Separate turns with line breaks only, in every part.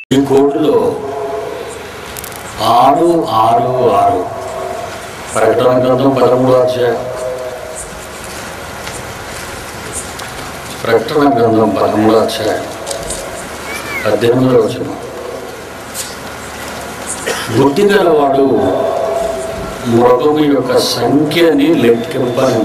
ఈ కోడ్లో ఆరు ఆరు ఆరు ప్రకటన గ్రంథం పదమూడు అధ్యాయం ప్రకటన గ్రంథం పదమూడు అధ్యాయం పద్దెనిమిదో వచ్చిన బుద్ధి గలవాడు మృగము యొక్క సంఖ్యని లెక్కింపను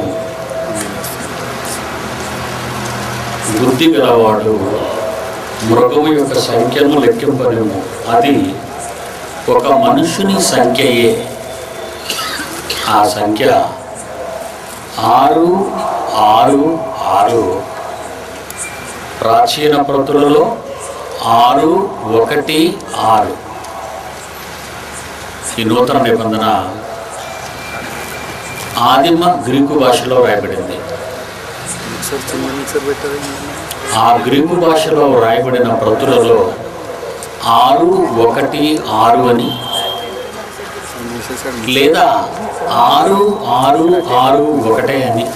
బుద్ధి గలవాడు మృగము యొక్క సంఖ్యను లెక్కింపలేము అది ఒక మనుషుని సంఖ్యయే ఆ సంఖ్య ఆరు ఆరు ఆరు ప్రాచీన ప్రతులలో ఆరు ఒకటి ఆరు ఈ నూతన నిబంధన ఆదిమ గ్రీకు భాషలో రాయబడింది
మిక్సర్ చిన్న మిక్సర్ పెట్టారు
ఆ గ్రీకు భాషలో రాయబడిన ప్రతులలో ఆరు ఒకటి ఆరు అని
తీసేసాడు
లేదా ఆరు ఆరు ఆరు ఒకటే అని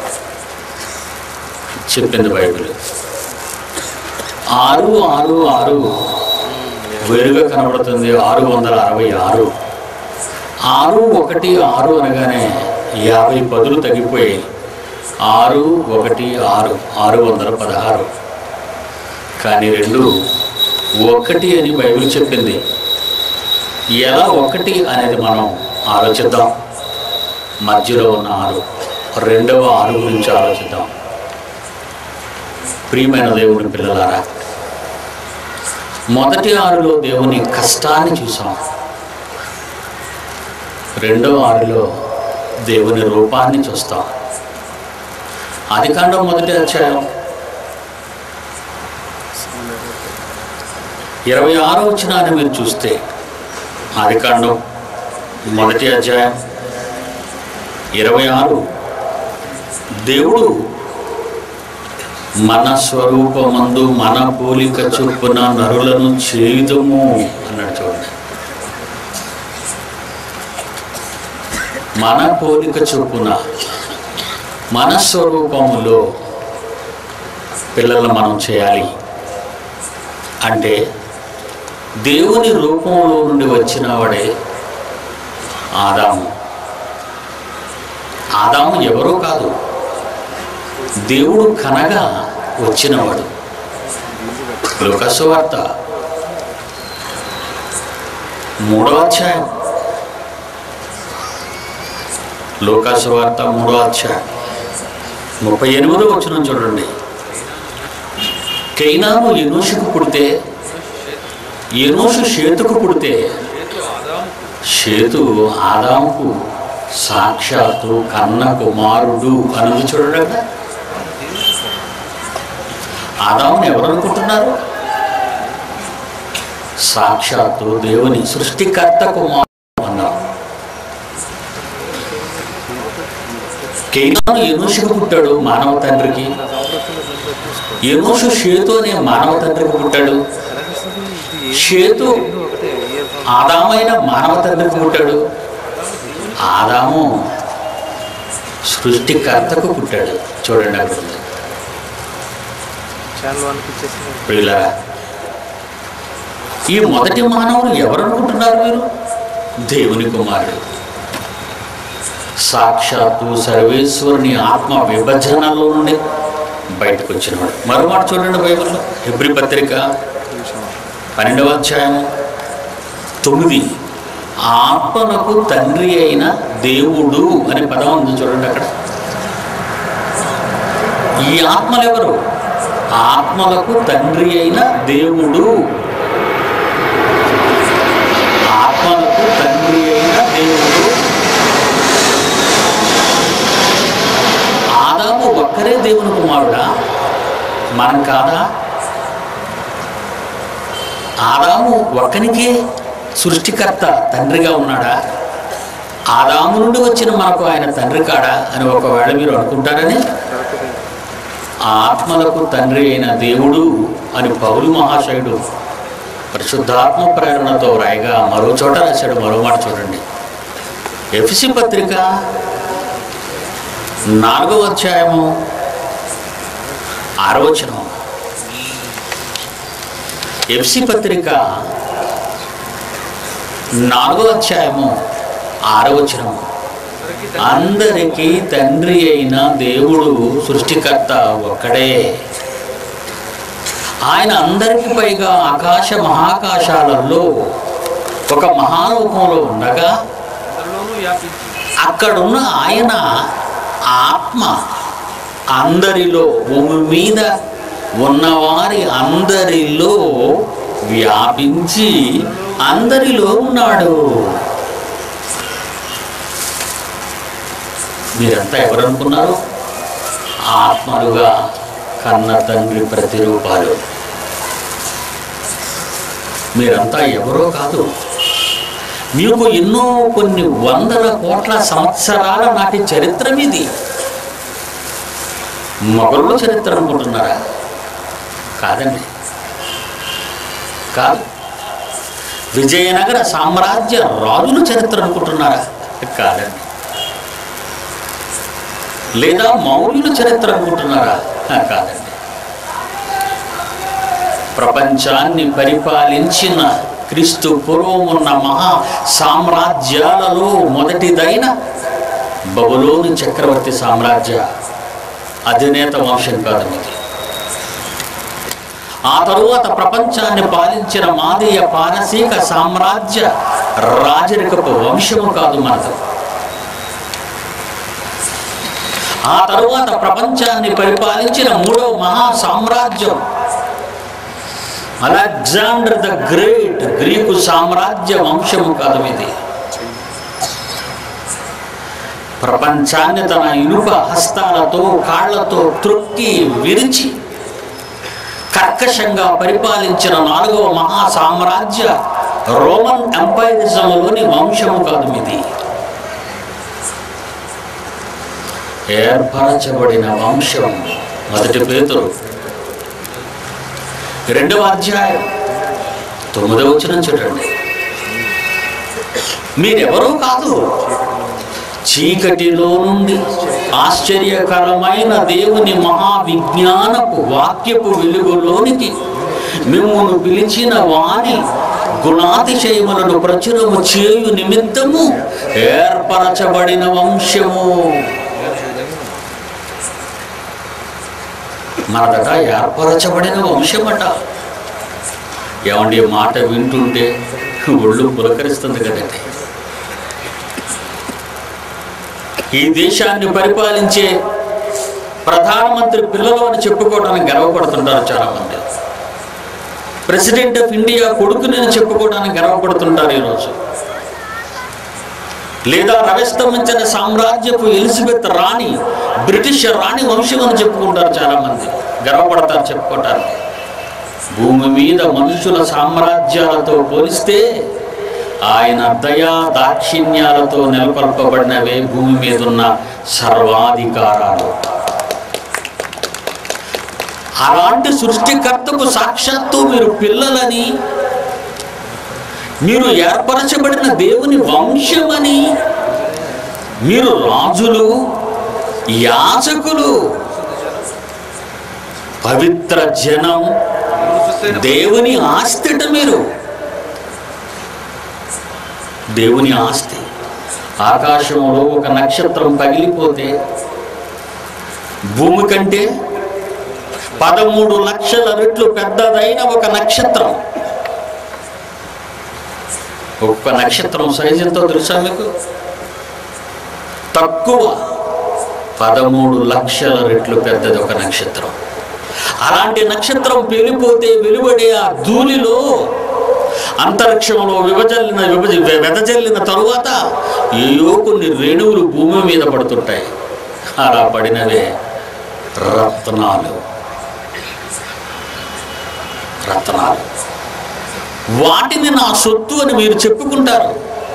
చెప్పింది బైబిల్ ఆరు ఆరు ఆరు వేరుగా కనబడుతుంది ఆరు వందల అరవై ఆరు ఆరు ఒకటి ఆరు అనగానే యాభై పదులు తగ్గిపోయి ఆరు ఒకటి ఆరు ఆరు వందల పదహారు కానీ రెండు ఒకటి అని బైబిల్ చెప్పింది ఎలా ఒకటి అనేది మనం ఆలోచిద్దాం మధ్యలో ఉన్న ఆరు రెండవ ఆరు గురించి ఆలోచిద్దాం ప్రియమైన దేవుని పిల్లలారా మొదటి ఆరులో దేవుని కష్టాన్ని చూసాం రెండవ ఆరులో దేవుని రూపాన్ని చూస్తాం ఆదికాండం మొదటి అధ్యాయం ఇరవై ఆరో వచ్చినాన్ని మీరు చూస్తే ఆదికాండం మొదటి అధ్యాయం ఇరవై ఆరు దేవుడు మన స్వరూపమందు మన పోలిక చొప్పున నరులను చేయుదము అన్నాడు చూడండి మన పోలిక చొప్పున మన స్వరూపములో పిల్లలను మనం చేయాలి అంటే దేవుని రూపంలో నుండి వచ్చిన వాడే ఆదాము ఆదాము ఎవరో కాదు దేవుడు కనగా వచ్చినవాడు లోకస్వార్త మూడో అధ్యాయం లోకాసువార్త మూడో అధ్యాయం ముప్పై ఎనిమిదో వచ్చిన చూడండి కైనాము ఎనోషుకు పుడితే ఎనోషు షేతుకు పుడితే షేతు ఆదాముకు సాక్షాత్తు కన్న కుమారుడు అని చూడండి ఆదాముని ఎవరు అనుకుంటున్నారు సాక్షాత్తు దేవుని సృష్టికర్త కుమారుడు అన్నారు కేనాను ఎనోషుకు పుట్టాడు మానవ తండ్రికి ఎనోషు షేతు అనే మానవ తండ్రికి పుట్టాడు షేతు ఆదామైన మానవ తండ్రికి పుట్టాడు ఆదాము సృష్టికర్తకు పుట్టాడు చూడండి అక్కడ ఉంది.
ఛానల్ వన్కి ఇచ్చేసి
ప్రియులారా, ఈ మొదటి మానవులు ఎవరు అనుకుంటున్నారు మీరు దేవుని కుమారుడు సాక్షాత్తు సర్వేశ్వరుని ఆత్మ విభజనలో నుండి బయటకు వచ్చినవాడు మరో మాట చూడండి బైబిల్లో హెబ్రి పత్రిక పన్నెండవ అధ్యాయం తొమ్మిది ఆత్మలకు తండ్రి అయిన దేవుడు అనే పదం ఉంది చూడండి అక్కడ ఈ ఆత్మలు ఎవరు ఆత్మలకు తండ్రి అయిన దేవుడు ఆత్మలకు తండ్రి అయిన దేవుడు ఆదాము ఒక్కరే దేవుని కుమారుడా మనం కాదా ఆదాము ఒక్కనికే సృష్టికర్త తండ్రిగా ఉన్నాడా ఆదాము నుండి వచ్చిన మనకు ఆయన తండ్రి కాడా అని ఒకవేళ మీరు అనుకుంటారని ఆత్మలకు తండ్రి అయిన దేవుడు అని పౌలు మహాశయుడు పరిశుద్ధాత్మ ప్రేరణతో రాయగా మరో చోట రాశాడు మరో మాట చూడండి ఎఫ్సి పత్రిక నాలుగవ అధ్యాయము ఆరవచనం ఎఫ్సి పత్రిక నాలుగో అధ్యాయము ఆరో వచనము అందరికీ తండ్రి అయిన దేవుడు సృష్టికర్త ఒక్కడే ఆయన అందరికీ పైగా ఆకాశ మహాకాశాలలో ఒక మహాలోకంలో ఉండగా
అందరిలోనూ వ్యాపించి
అక్కడున్న ఆయన ఆత్మ అందరిలో భూమి మీద ఉన్నవారి అందరిలో వ్యాపించి అందరిలో ఉన్నాడు మీరంతా ఎవరనుకున్నారు ఆత్మలుగా కన్న తండ్రి ప్రతిరూపాలు మీరంతా ఎవరో కాదు మీకు ఎన్నో కొన్ని వందల కోట్ల సంవత్సరాల నాటి చరిత్ర ఇది మొగల్లో చరిత్ర అనుకుంటున్నారా కాదండి కాదు విజయనగర సామ్రాజ్య రాజుల చరిత్ర అనుకుంటున్నారా కాదండి లేదా మౌర్యుల చరిత్ర అనుకుంటున్నారా కాదండి ప్రపంచాన్ని పరిపాలించిన క్రీస్తు పూర్వం ఉన్న మహా సామ్రాజ్యాలలో మొదటిదైన బబులోని చక్రవర్తి సామ్రాజ్య అధినేత వంశం కాదు ఇది ఆ తరువాత ప్రపంచాన్ని పాలించిన మాదీయ పారసీక సామ్రాజ్య రాజరికపు వంశము కాదు మనది ఆ తరువాత ప్రపంచాన్ని పరిపాలించిన మూడో మహా సామ్రాజ్యం అలెగ్జాండర్ ద గ్రేట్ గ్రీకు సామ్రాజ్య వంశము కాదు ఇది ప్రపంచాన్ని తన ఇనుప హస్తాలతో కాళ్లతో త్రొక్కి విరిచి కర్కశంగా పరిపాలించిన నాలుగవ మహా సామ్రాజ్య రోమన్ ఎంపైరిజంలోని వంశము కాదు ఇది ఏర్పరచబడిన వంశం మొదటి పేతురు రెండవ అధ్యాయం తొమ్మిదవ వచనం చూడండి మీరెవరో కాదు చీకటిలో నుండి ఆశ్చర్యకరమైన దేవుని మహావిజ్ఞానపు వాక్యపు వెలుగులోనికి మిమ్మల్ని పిలిచిన వారి గుణాతిశయములను ప్రచురము చేయు నిమిత్తము ఏర్పరచబడిన వంశము మనదట ఏర్పరచబడిన వంశమట ఏమండి ఈ మాట వింటుంటే ఒళ్ళు పులకరిస్తుంది కదండి ఈ దేశాన్ని పరిపాలించే ప్రధానమంత్రి పిల్లలు అని చెప్పుకోవడానికి గర్వపడుతుంటారు చాలా మంది ప్రెసిడెంట్ ఆఫ్ ఇండియా కొడుకుని అని చెప్పుకోవడానికి గర్వపడుతుంటారు ఈరోజు లేదా రవిస్తమించిన సామ్రాజ్యపు ఎలిజబెత్ రాణి బ్రిటిష్ రాణి వంశం అని చెప్పుకుంటారు చాలా మంది గర్వపడతారు చెప్పుకోవటానికి భూమి మీద మనుషుల సామ్రాజ్యాలతో పోలిస్తే ఆయన దయా దాక్షిణ్యాలతో నెలకొల్పబడినవే భూమి మీద ఉన్న సర్వాధికారాలు అలాంటి సృష్టికర్తకు సాక్షాత్తు మీరు పిల్లలని మీరు ఏర్పరచబడిన దేవుని వంశమని మీరు రాజులు యాజకులు పవిత్ర జనం దేవుని ఆస్తిట మీరు దేవుని ఆస్తి ఆకాశంలో ఒక నక్షత్రం పగిలిపోతే భూమి కంటే పదమూడు లక్షల రెట్లు పెద్దదైన ఒక నక్షత్రం ఒక్క నక్షత్రం సైజు ఎంతో తెలుసా మీకు తక్కువ పదమూడు లక్షల రెట్లు పెద్దది ఒక నక్షత్రం అలాంటి నక్షత్రం పేలిపోతే వెలువడే ఆ ధూళిలో అంతరిక్షంలో విభజల్లిన విభజ వెదజల్లిన తరువాత ఏయో కొన్ని రేణువులు భూమి మీద పడుతుంటాయి అలా పడినవే రత్నాలు రత్నాలు వాటిని నా సొత్తు అని మీరు చెప్పుకుంటారు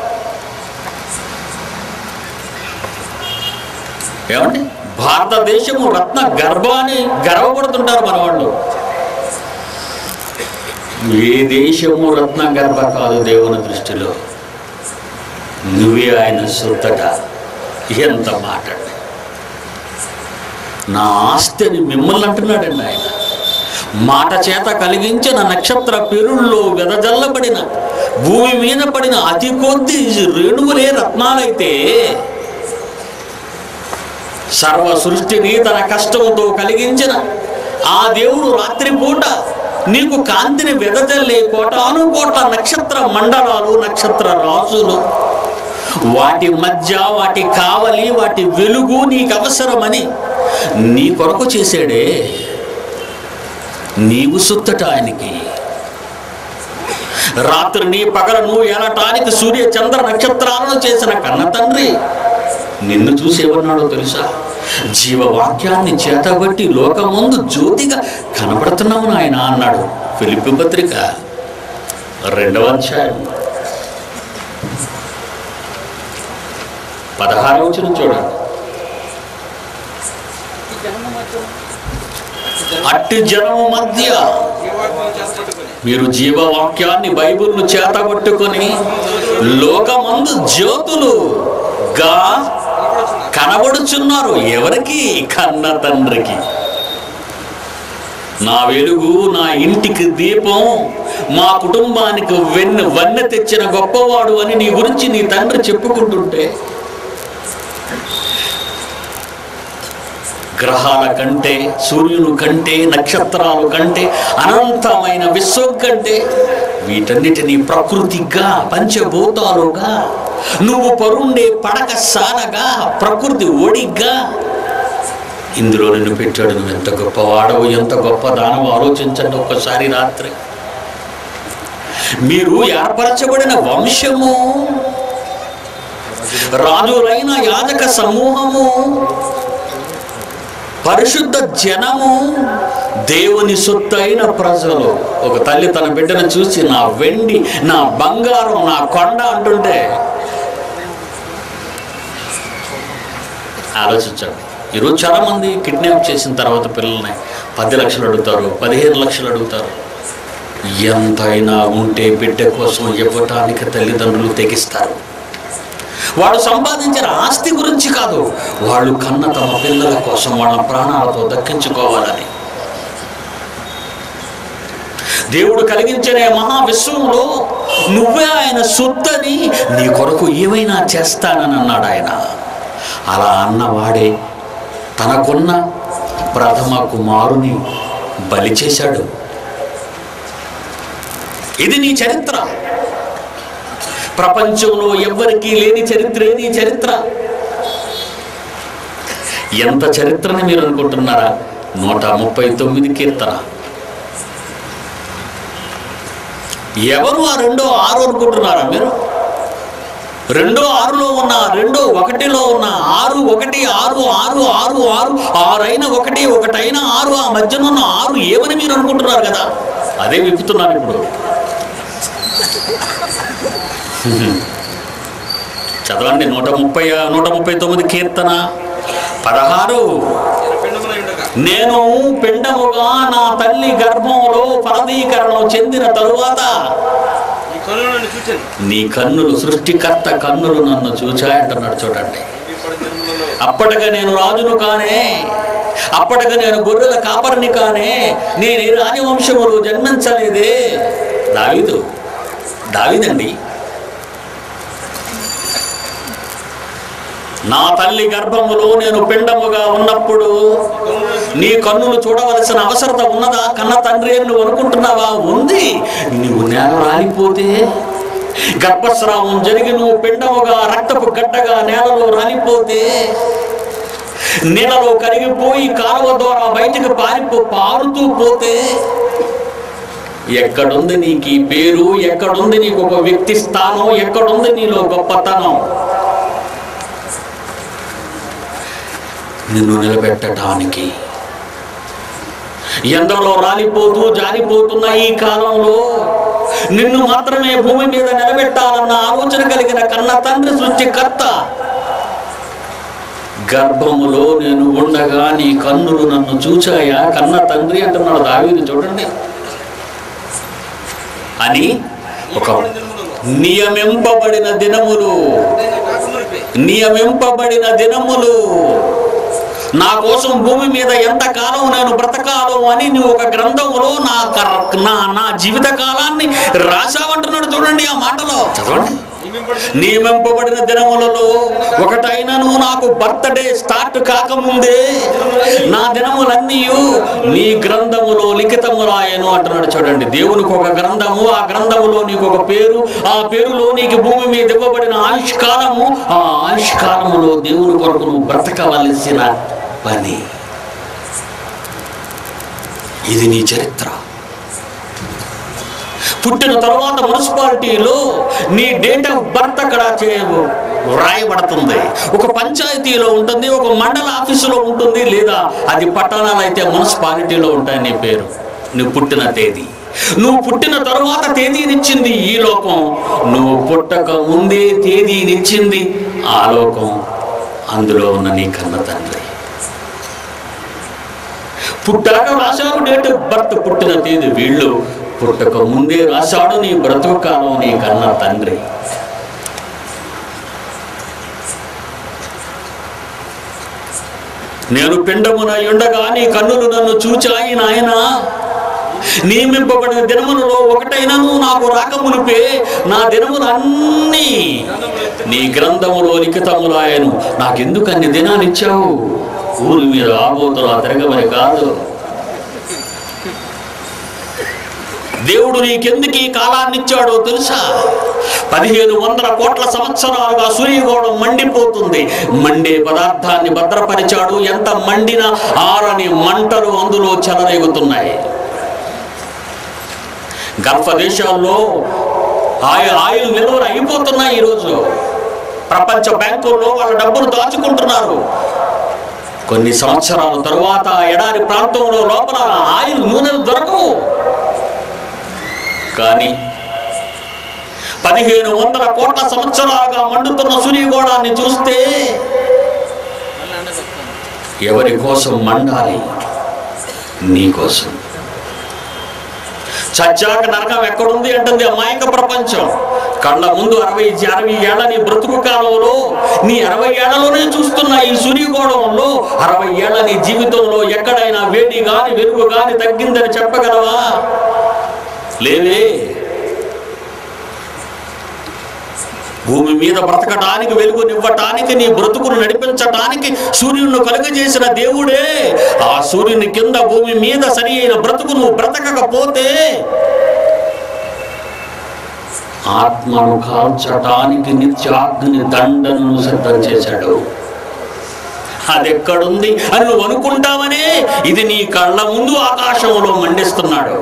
ఏమండి భారతదేశము రత్న గర్భాన్ని గర్వపడుతుంటారు మన వాళ్ళు ఏ దేశము రత్న గర్భ కాదు దేవుని దృష్టిలో నువ్వే ఆయన సొత్తట ఎంత మాట నా ఆస్తి అని మిమ్మల్ని అంటున్నాడండి ఆయన మాట చేత కలిగించిన నక్షత్ర పెరుల్లో వెదజల్లబడిన భూమి మీద పడిన అతి కొద్ది రేణువులే రత్నాలైతే సర్వ సృష్టిని తన కష్టంతో కలిగించిన ఆ దేవుడు రాత్రిపూట నీకు కాంతిని వెదజల్లే కోటాను కోట్ల నక్షత్ర మండలాలు నక్షత్ర రాజులు వాటి మధ్య వాటి కావలి వాటి వెలుగు నీకు అవసరమని నీ కొరకు చేశాడే నీవు సుత్తట ఆయనకి రాత్రిని పగలను ఏలటానికి సూర్య చంద్ర నక్షత్రాలను చేసిన కన్న తండ్రి నిన్ను చూసేవన్నాడో తెలుసా జీవవాక్యాన్ని చేతబట్టి లోకముందు జ్యోతిగా కనపడుతున్నావు నాయన అన్నాడు ఫిలిపి పత్రిక రెండవ అధ్యాయం పదహారవ వచ్చిన చూడండి
ఈ జనము మధ్య
అట్టి జనము మధ్య
జీవాత్మను చేపట్టుకుని
మీరు జీవవాక్యాన్ని బైబిల్ను చేతబట్టుకొని లోకమందు జ్యోతులుగా కనబడుచున్నారు ఎవరికి కన్న తండ్రికి నా వెలుగు నా ఇంటికి దీపం మా కుటుంబానికి వెన్న వన్నె తెచ్చిన గొప్పవాడు అని నీ గురించి నీ తండ్రి చెప్పుకుంటుంటే గ్రహాల కంటే సూర్యుని కంటే నక్షత్రాల కంటే అనంతమైన విశ్వం కంటే వీటన్నిటినీ ప్రకృతిగా పంచభూతాలుగా నువ్వు పరుండే పడక సాలగా ప్రకృతి ఒడిగా ఇందులో నిన్ను పెట్టాడు నువ్వు ఎంత గొప్పవాడవు ఎంత గొప్ప దానవు ఆలోచించండి ఒక్కసారి రాత్రి మీరు ఏర్పరచబడిన వంశము రాజులైన యాజక సమూహము పరిశుద్ధ జనము దేవుని సొత్తైన ప్రజలు ఒక తల్లి తన బిడ్డను చూసి నా వెండి నా బంగారం నా కొండ అంటుంటే ఆలోచించండి ఈరోజు చాలా మంది కిడ్నాప్ చేసిన తర్వాత పిల్లల్ని పది లక్షలు అడుగుతారు పదిహేను లక్షలు అడుగుతారు ఎంతైనా ఉంటే బిడ్డ కోసం ఇవ్వటానికి తల్లిదండ్రులు తెగిస్తారు వాడు సంపాదించిన ఆస్తి గురించి కాదు వాళ్ళు కన్న తమ పిల్లల కోసం వాళ్ళ ప్రాణాలతో దక్కించుకోవాలని దేవుడు కలిగించిన ఈ మహా విశ్వంలో నువ్వే ఆయన సొత్తని నీ కొరకు ఏమైనా చేస్తానని అన్నాడు ఆయన అలా అన్నవాడే తనకున్న ప్రథమ కుమారుని బలి చేశాడు ఇది నీ చరిత్ర ప్రపంచంలో ఎవ్వరికీ లేని చరిత్రే నీ చరిత్ర ఎంత చరిత్రని మీరు అనుకుంటున్నారా నూట ముప్పై తొమ్మిది కీర్తన ఎవరు ఆ రెండో ఆరు అనుకుంటున్నారా మీరు రెండో ఆరులో ఉన్న రెండో ఒకటిలో ఉన్న ఆరు ఒకటి ఆరు ఆరు ఆరు ఆరు ఆరైన ఒకటి ఒకటైన ఆరు ఆ మధ్యన ఉన్న ఆరు ఏమని మీరు అనుకుంటున్నారు కదా అదే విప్పుతున్నాను ఇప్పుడు చదవండి నూట ముప్పై నూట ముప్పై తొమ్మిది కీర్తన పదహారు
పిండములై ఉండగా
నేను పిండముగా నా తల్లి గర్భంలో ఫలదీకరణం చెందిన తరువాత
ఈ కనులను చూచాను
నీ కన్నులు సృష్టికర్త కన్నులు నన్ను చూచాయంటున్నాడు చూడండి
ఇప్పటి జన్మలలో
అప్పటిగా నేను రాజును కానే అప్పటిగా నేను గొర్రెల కాపరిని కానే నేను ఈ రాజవంశములు జన్మించలేదే దావీదు దావీదండి నా తల్లి గర్భములో నేను పిండముగా ఉన్నప్పుడు నీ కన్నులు చూడవలసిన అవసరత ఉన్నదా కన్న తండ్రి అని నువ్వు అనుకుంటున్నావా ఉంది నువ్వు నేల రాలిపోతే గర్భస్రావం జరిగి నువ్వు పిండముగా రక్తపు గడ్డగా నేలలో రాలిపోతే నీళ్ళలో కరిగిపోయి కాలువ ద్వారా బయటకు పారిపో పారుతూ పోతే ఎక్కడుంది నీకు ఈ పేరు ఎక్కడుంది నీకు ఒక వ్యక్తి స్థానం ఎక్కడుంది నీలో గొప్పతనం నిన్ను నిలబెట్టడానికి ఎండలో రాలిపోతూ జారిపోతున్న ఈ కాలంలో నిన్ను మాత్రమే భూమి మీద నిలబెట్టాలన్న ఆలోచన కలిగిన కన్న తండ్రి సృష్టికర్త గర్భములో నేను ఉండగా నీ కన్నులు నన్ను చూచాయా కన్న తండ్రి అంటున్నాడు దావీదు చూడండి అని ఒక నియమింపబడిన దినములు
నేను కాకమునిపై
నియమింపబడిన దినములు నా కోసం భూమి మీద ఎంత కాలం నేను బ్రతకాలో అని నువ్వు ఒక గ్రంథంలో నా కర్- నా నా జీవిత కాలాన్ని రాసావంటున్నాడు చూడండి ఆ మాటలో చదవండి
నియమింపబడిన
నియమింపబడిన దినములలో ఒకటైనను నాకు బర్త్డే స్టార్ట్ కాకముందే నా దినములన్నీ నీ గ్రంథములో లిఖితములాయను అంటున్నాడు చూడండి దేవునికి ఒక గ్రంథము ఆ గ్రంథములో నీకు ఒక పేరు ఆ పేరులో నీకు భూమి మీద ఇవ్వబడిన ఆయుష్కాలము ఆ ఆయుష్కాలములో దేవుని కొరకు నువ్వు బ్రతకవలసిన పని ఇది నీ చరిత్ర పుట్టిన తర్వాత మున్సిపాలిటీలో నీ డేట్ ఆఫ్ బర్త్ అక్కడ చే- వ్రాయబడుతుంది ఒక పంచాయతీలో ఉంటుంది ఒక మండల ఆఫీసులో ఉంటుంది లేదా అది పట్టణాలు అయితే మున్సిపాలిటీలో ఉంటాయి నీ పేరు నువ్వు పుట్టిన తేదీ నువ్వు పుట్టిన తరువాత తేదీనిచ్చింది ఈ లోకం నువ్వు పుట్టక ముందే తేదీనిచ్చింది ఆ లోకం అందులో ఉన్న నీ కన్న తండ్రి పుట్టాక రాశారు డేట్ ఆఫ్ బర్త్ పుట్టిన తేదీ వీళ్ళు పుట్టక ముందే రాశాడు నీ బ్రతుకు కాలం నీ కన్న తండ్రి నేను పిండమున ఉండగా నీ కన్నులు నన్ను చూచాయి నాయనా నియమింపబడిన దినములలో ఒకటైనను నాకు రాకమునిపే నా దినములన్నీ నీ గ్రంథములో లిఖితములాయను నాకెందుకు అన్ని దినాలు ఇచ్చావు ఊరి మీద ఆబోతులు తిరగమని కాదు దేవుడు నీకెందుకు ఈ కాలాన్ని ఇచ్చాడో తెలుసా పదిహేను వందల కోట్ల సంవత్సరాలుగా సూర్యగోళం మండిపోతుంది మండే పదార్థాన్ని భద్రపరిచాడు ఎంత మండిన ఆరని మంటలు అందులో చెలరేగుతున్నాయి గల్ఫ్ దేశాల్లో ఆయిల్ ఆయిల్ నిల్వలు అయిపోతున్నాయి ఈరోజు ప్రపంచ బ్యాంకుల్లో వాళ్ళ డబ్బులు దాచుకుంటున్నారు కొన్ని సంవత్సరాల తరువాత ఎడారి ప్రాంతంలో లోపల ఆయిల్ నూనెలు దొరకవు కానీ పదిహేను వందల కోట్ల సంవత్సరాలుగా మండుతున్న సూర్యగోళాన్ని చూస్తే ఎవరి కోసం మండాలి నీ కోసం చచ్చాక నరకం ఎక్కడుంది అంటుంది అమాయక ప్రపంచం కళ్ళ ముందు అరవై అరవై ఏళ్ల నీ బ్రతుకు కాలంలో నీ అరవై ఏళ్లలోనే చూస్తున్న ఈ సూర్యగోళంలో అరవై ఏళ్ల నీ జీవితంలో ఎక్కడైనా వేడి గాని వెలుగు గాని తగ్గిందని చెప్పగలవా లేవే భూమి మీద బ్రతకటానికి వెలుగునివ్వటానికి నీ బ్రతుకును నడిపించటానికి సూర్యుని కలుగజేసిన దేవుడే ఆ సూర్యుని కింద భూమి మీద సరి అయిన బ్రతుకును బ్రతకకపోతే ఆత్మను కాల్చటానికి నిత్యాగ్ని దండను సిద్ధం చేశాడు అది ఎక్కడుంది అని నువ్వు అనుకుంటావనే ఇది నీ కళ్ళ ముందు ఆకాశంలో మండిస్తున్నాడు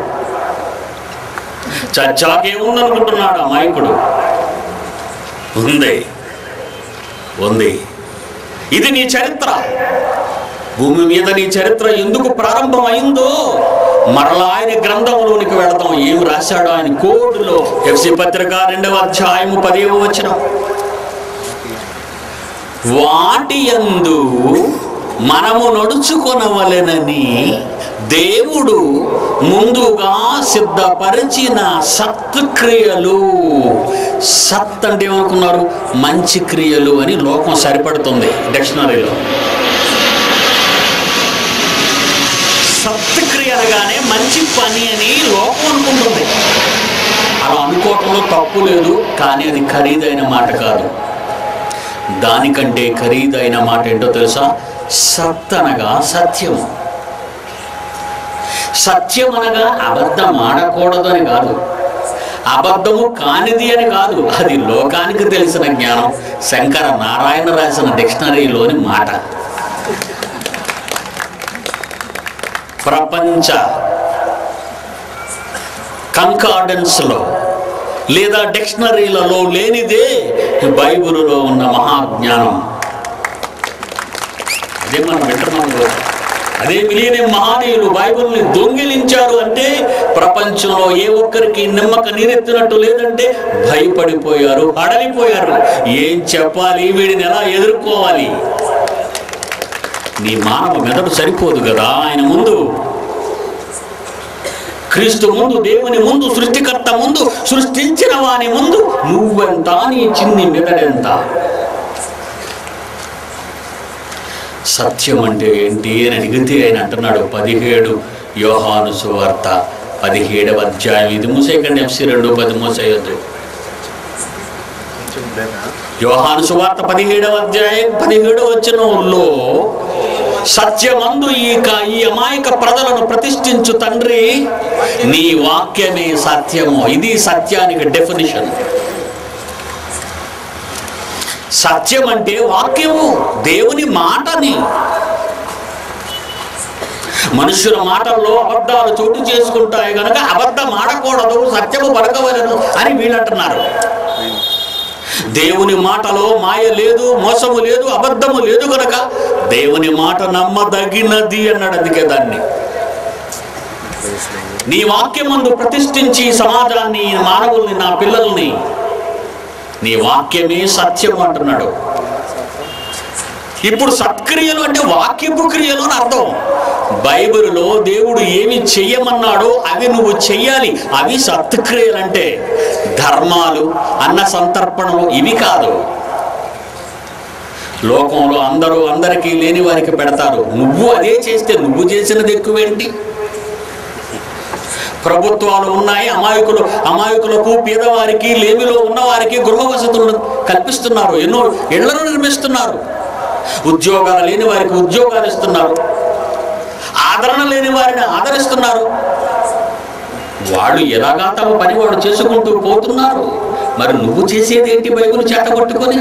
చచ్చాకే ఉందనుకుంటున్నాడు అమాయకుడు ఉంది ఉంది ఇది నీ చరిత్ర భూమి మీద నీ చరిత్ర ఎందుకు ప్రారంభమైందో మరలా ఆయన గ్రంథంలోనికి వెళదాం ఏం రాశాడో ఆయన కోడులో ఎఫ్సి పత్రిక రెండవ అధ్యాయము పదేవ వచనం వాటి యందు మనము నడుచుకొనవలెనని దేవుడు ముందుగా సిద్ధపరిచిన సత్క్రియలు సత్ అంటే ఏమనుకున్నారు మంచి క్రియలు అని లోకం సరిపడుతుంది డిక్షనరీలో సత్క్రియ అనగానే మంచి పని అని లోకం అనుకుంటుంది అలా అనుకోవటంలో తప్పు లేదు కానీ అది ఖరీదైన మాట కాదు దానికంటే ఖరీదైన మాట ఏంటో తెలుసా సత్ అనగా సత్యం సత్యం అనగా అబద్ధం ఆడకూడదని కాదు అబద్ధము కానిది అని కాదు అది లోకానికి తెలిసిన జ్ఞానం శంకర నారాయణ రాసిన డిక్షనరీలోని మాట ప్రపంచ కంకార్డెన్స్లో లేదా డిక్షనరీలలో లేనిదే బైబిలులో ఉన్న మహాజ్ఞానం అదే మనం వింటున్నాం కూడా. అదే మిలియనే మహానీయులు బైబిల్ని దొంగిలించారు అంటే ప్రపంచంలో ఏ ఒక్కరికి నిమ్మక నీరెత్తినట్టు లేదంటే భయపడిపోయారు అడలిపోయారు ఏం చెప్పాలి వీడిని ఎలా ఎదుర్కోవాలి నీ మానవ మెదడు సరిపోదు కదా ఆయన ముందు క్రీస్తు ముందు దేవుని ముందు సృష్టికర్త ముందు సృష్టించిన వాని ముందు నువ్వెంత నీ చిన్ని మెదడెంత సత్యం అంటే ఏంటి అని అడిగితే ఆయన అంటున్నాడు పదిహేడు యోహాను సువార్త పదిహేడవ అధ్యాయం ఇది మూసేయకండి ఎఫ్సి రెండు పది మూసేయొద్దు యోహాను సువార్త పదిహేడవ అధ్యాయం పదిహేడవ వచనంలో సత్యమందు ఈ క- ఈ అమాయక ప్రజలను ప్రతిష్ఠించు తండ్రి నీ వాక్యమే సత్యము ఇది సత్యానికి డెఫినిషన్ సత్యం అంటే వాక్యము దేవుని మాటని మనుషుల మాటల్లో అబద్ధాలు చోటు చేసుకుంటాయి కనుక అబద్ధం ఆడకూడదు సత్యము పలకవలను అని వీళ్ళంటున్నారు దేవుని మాటలో మాయ లేదు మోసము లేదు అబద్ధము లేదు కనుక దేవుని మాట నమ్మదగినది అన్నాడు అందుకే దాన్ని నీ వాక్యమందు ప్రతిష్ఠించి ఈ సమాజాన్ని ఈ మానవుల్ని నా పిల్లల్ని నీ వాక్యమే సత్యం అంటున్నాడు ఇప్పుడు సత్క్రియలు అంటే వాక్యపు క్రియలు అని అర్థం బైబిల్లో దేవుడు ఏమి చెయ్యమన్నాడో అవి నువ్వు చెయ్యాలి అవి సత్క్రియలు అంటే ధర్మాలు అన్న సంతర్పణలు ఇవి కాదు లోకంలో అందరూ అందరికీ లేని వారికి పెడతారు నువ్వు అదే చేస్తే నువ్వు చేసినది ఎక్కువేంటి ప్రభుత్వాలు ఉన్నాయి అమాయకులు అమాయకులకు పేదవారికి లేమిలో ఉన్నవారికి గృహ వసతులను కల్పిస్తున్నారు ఎన్నో ఇళ్లను నిర్మిస్తున్నారు ఉద్యోగాలు లేని వారికి ఉద్యోగాలు ఇస్తున్నారు ఆదరణ లేని వారిని ఆదరిస్తున్నారు వాళ్ళు ఎలాగా తమ పని వాడు చేసుకుంటూ పోతున్నారు మరి నువ్వు చేసేది ఏంటి బైబుల్ చేతగొట్టుకొని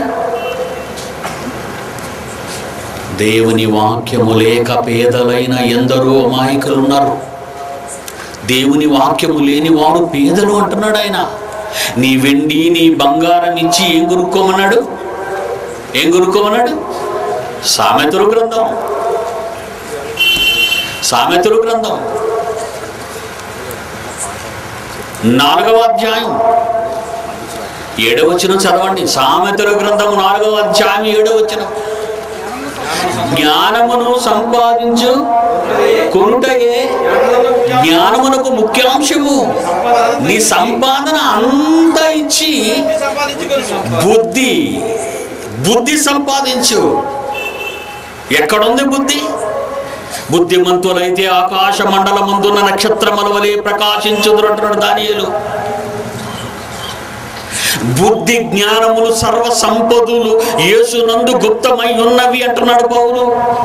దేవుని వాక్యము లేక పేదలైన ఎందరో అమాయకులు ఉన్నారు దేవుని వాక్యము లేని వారు పేదలు అంటున్నాడు ఆయన నీ వెండి నీ బంగారం ఇచ్చి ఏం కొనుక్కోమన్నాడు ఏం కొనుక్కోమన్నాడు సామెతలు గ్రంథం సామెతలు గ్రంథం నాలుగవ అధ్యాయం ఏడవచనం చదవండి సామెతల గ్రంథము నాలుగవ అధ్యాయం ఏడవచనం జ్ఞానమును సంపాదించు కొనుటయే జ్ఞానమునకు ముఖ్యాంశము నీ సంపాదన అంతా ఇచ్చి
సంపాదించుకొని
బుద్ధి బుద్ధి సంపాదించు ఎక్కడుంది బుద్ధి బుద్ధిమంతులైతే ఆకాశ మండలమందున్న నక్షత్రముల వలె ప్రకాశించుదురంటున్నాడు దానియేలు బుద్ధి జ్ఞానములు సర్వ సంపదలు యేసునందు గుప్తమై ఉన్నవి అంటున్నాడు పౌలు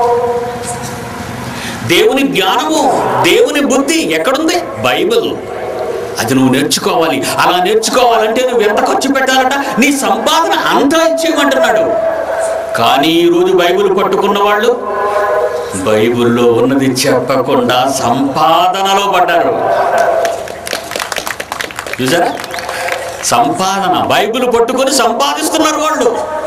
దేవుని జ్ఞానము దేవుని బుద్ధి ఎక్కడుంది బైబిల్ అది నువ్వు నేర్చుకోవాలి అలా నేర్చుకోవాలంటే నువ్వు ఎంత ఖర్చు పెట్టాలంట నీ సంపాదన అంతా ఇచ్చేయమంటున్నాడు కానీ ఈరోజు బైబిల్ పట్టుకున్న వాళ్ళు బైబిల్లో ఉన్నది చెప్పకుండా సంపాదనలో పడ్డారు చూసారా సంపాదన బైబిల్ పట్టుకొని సంపాదిస్తున్నారు వాళ్ళు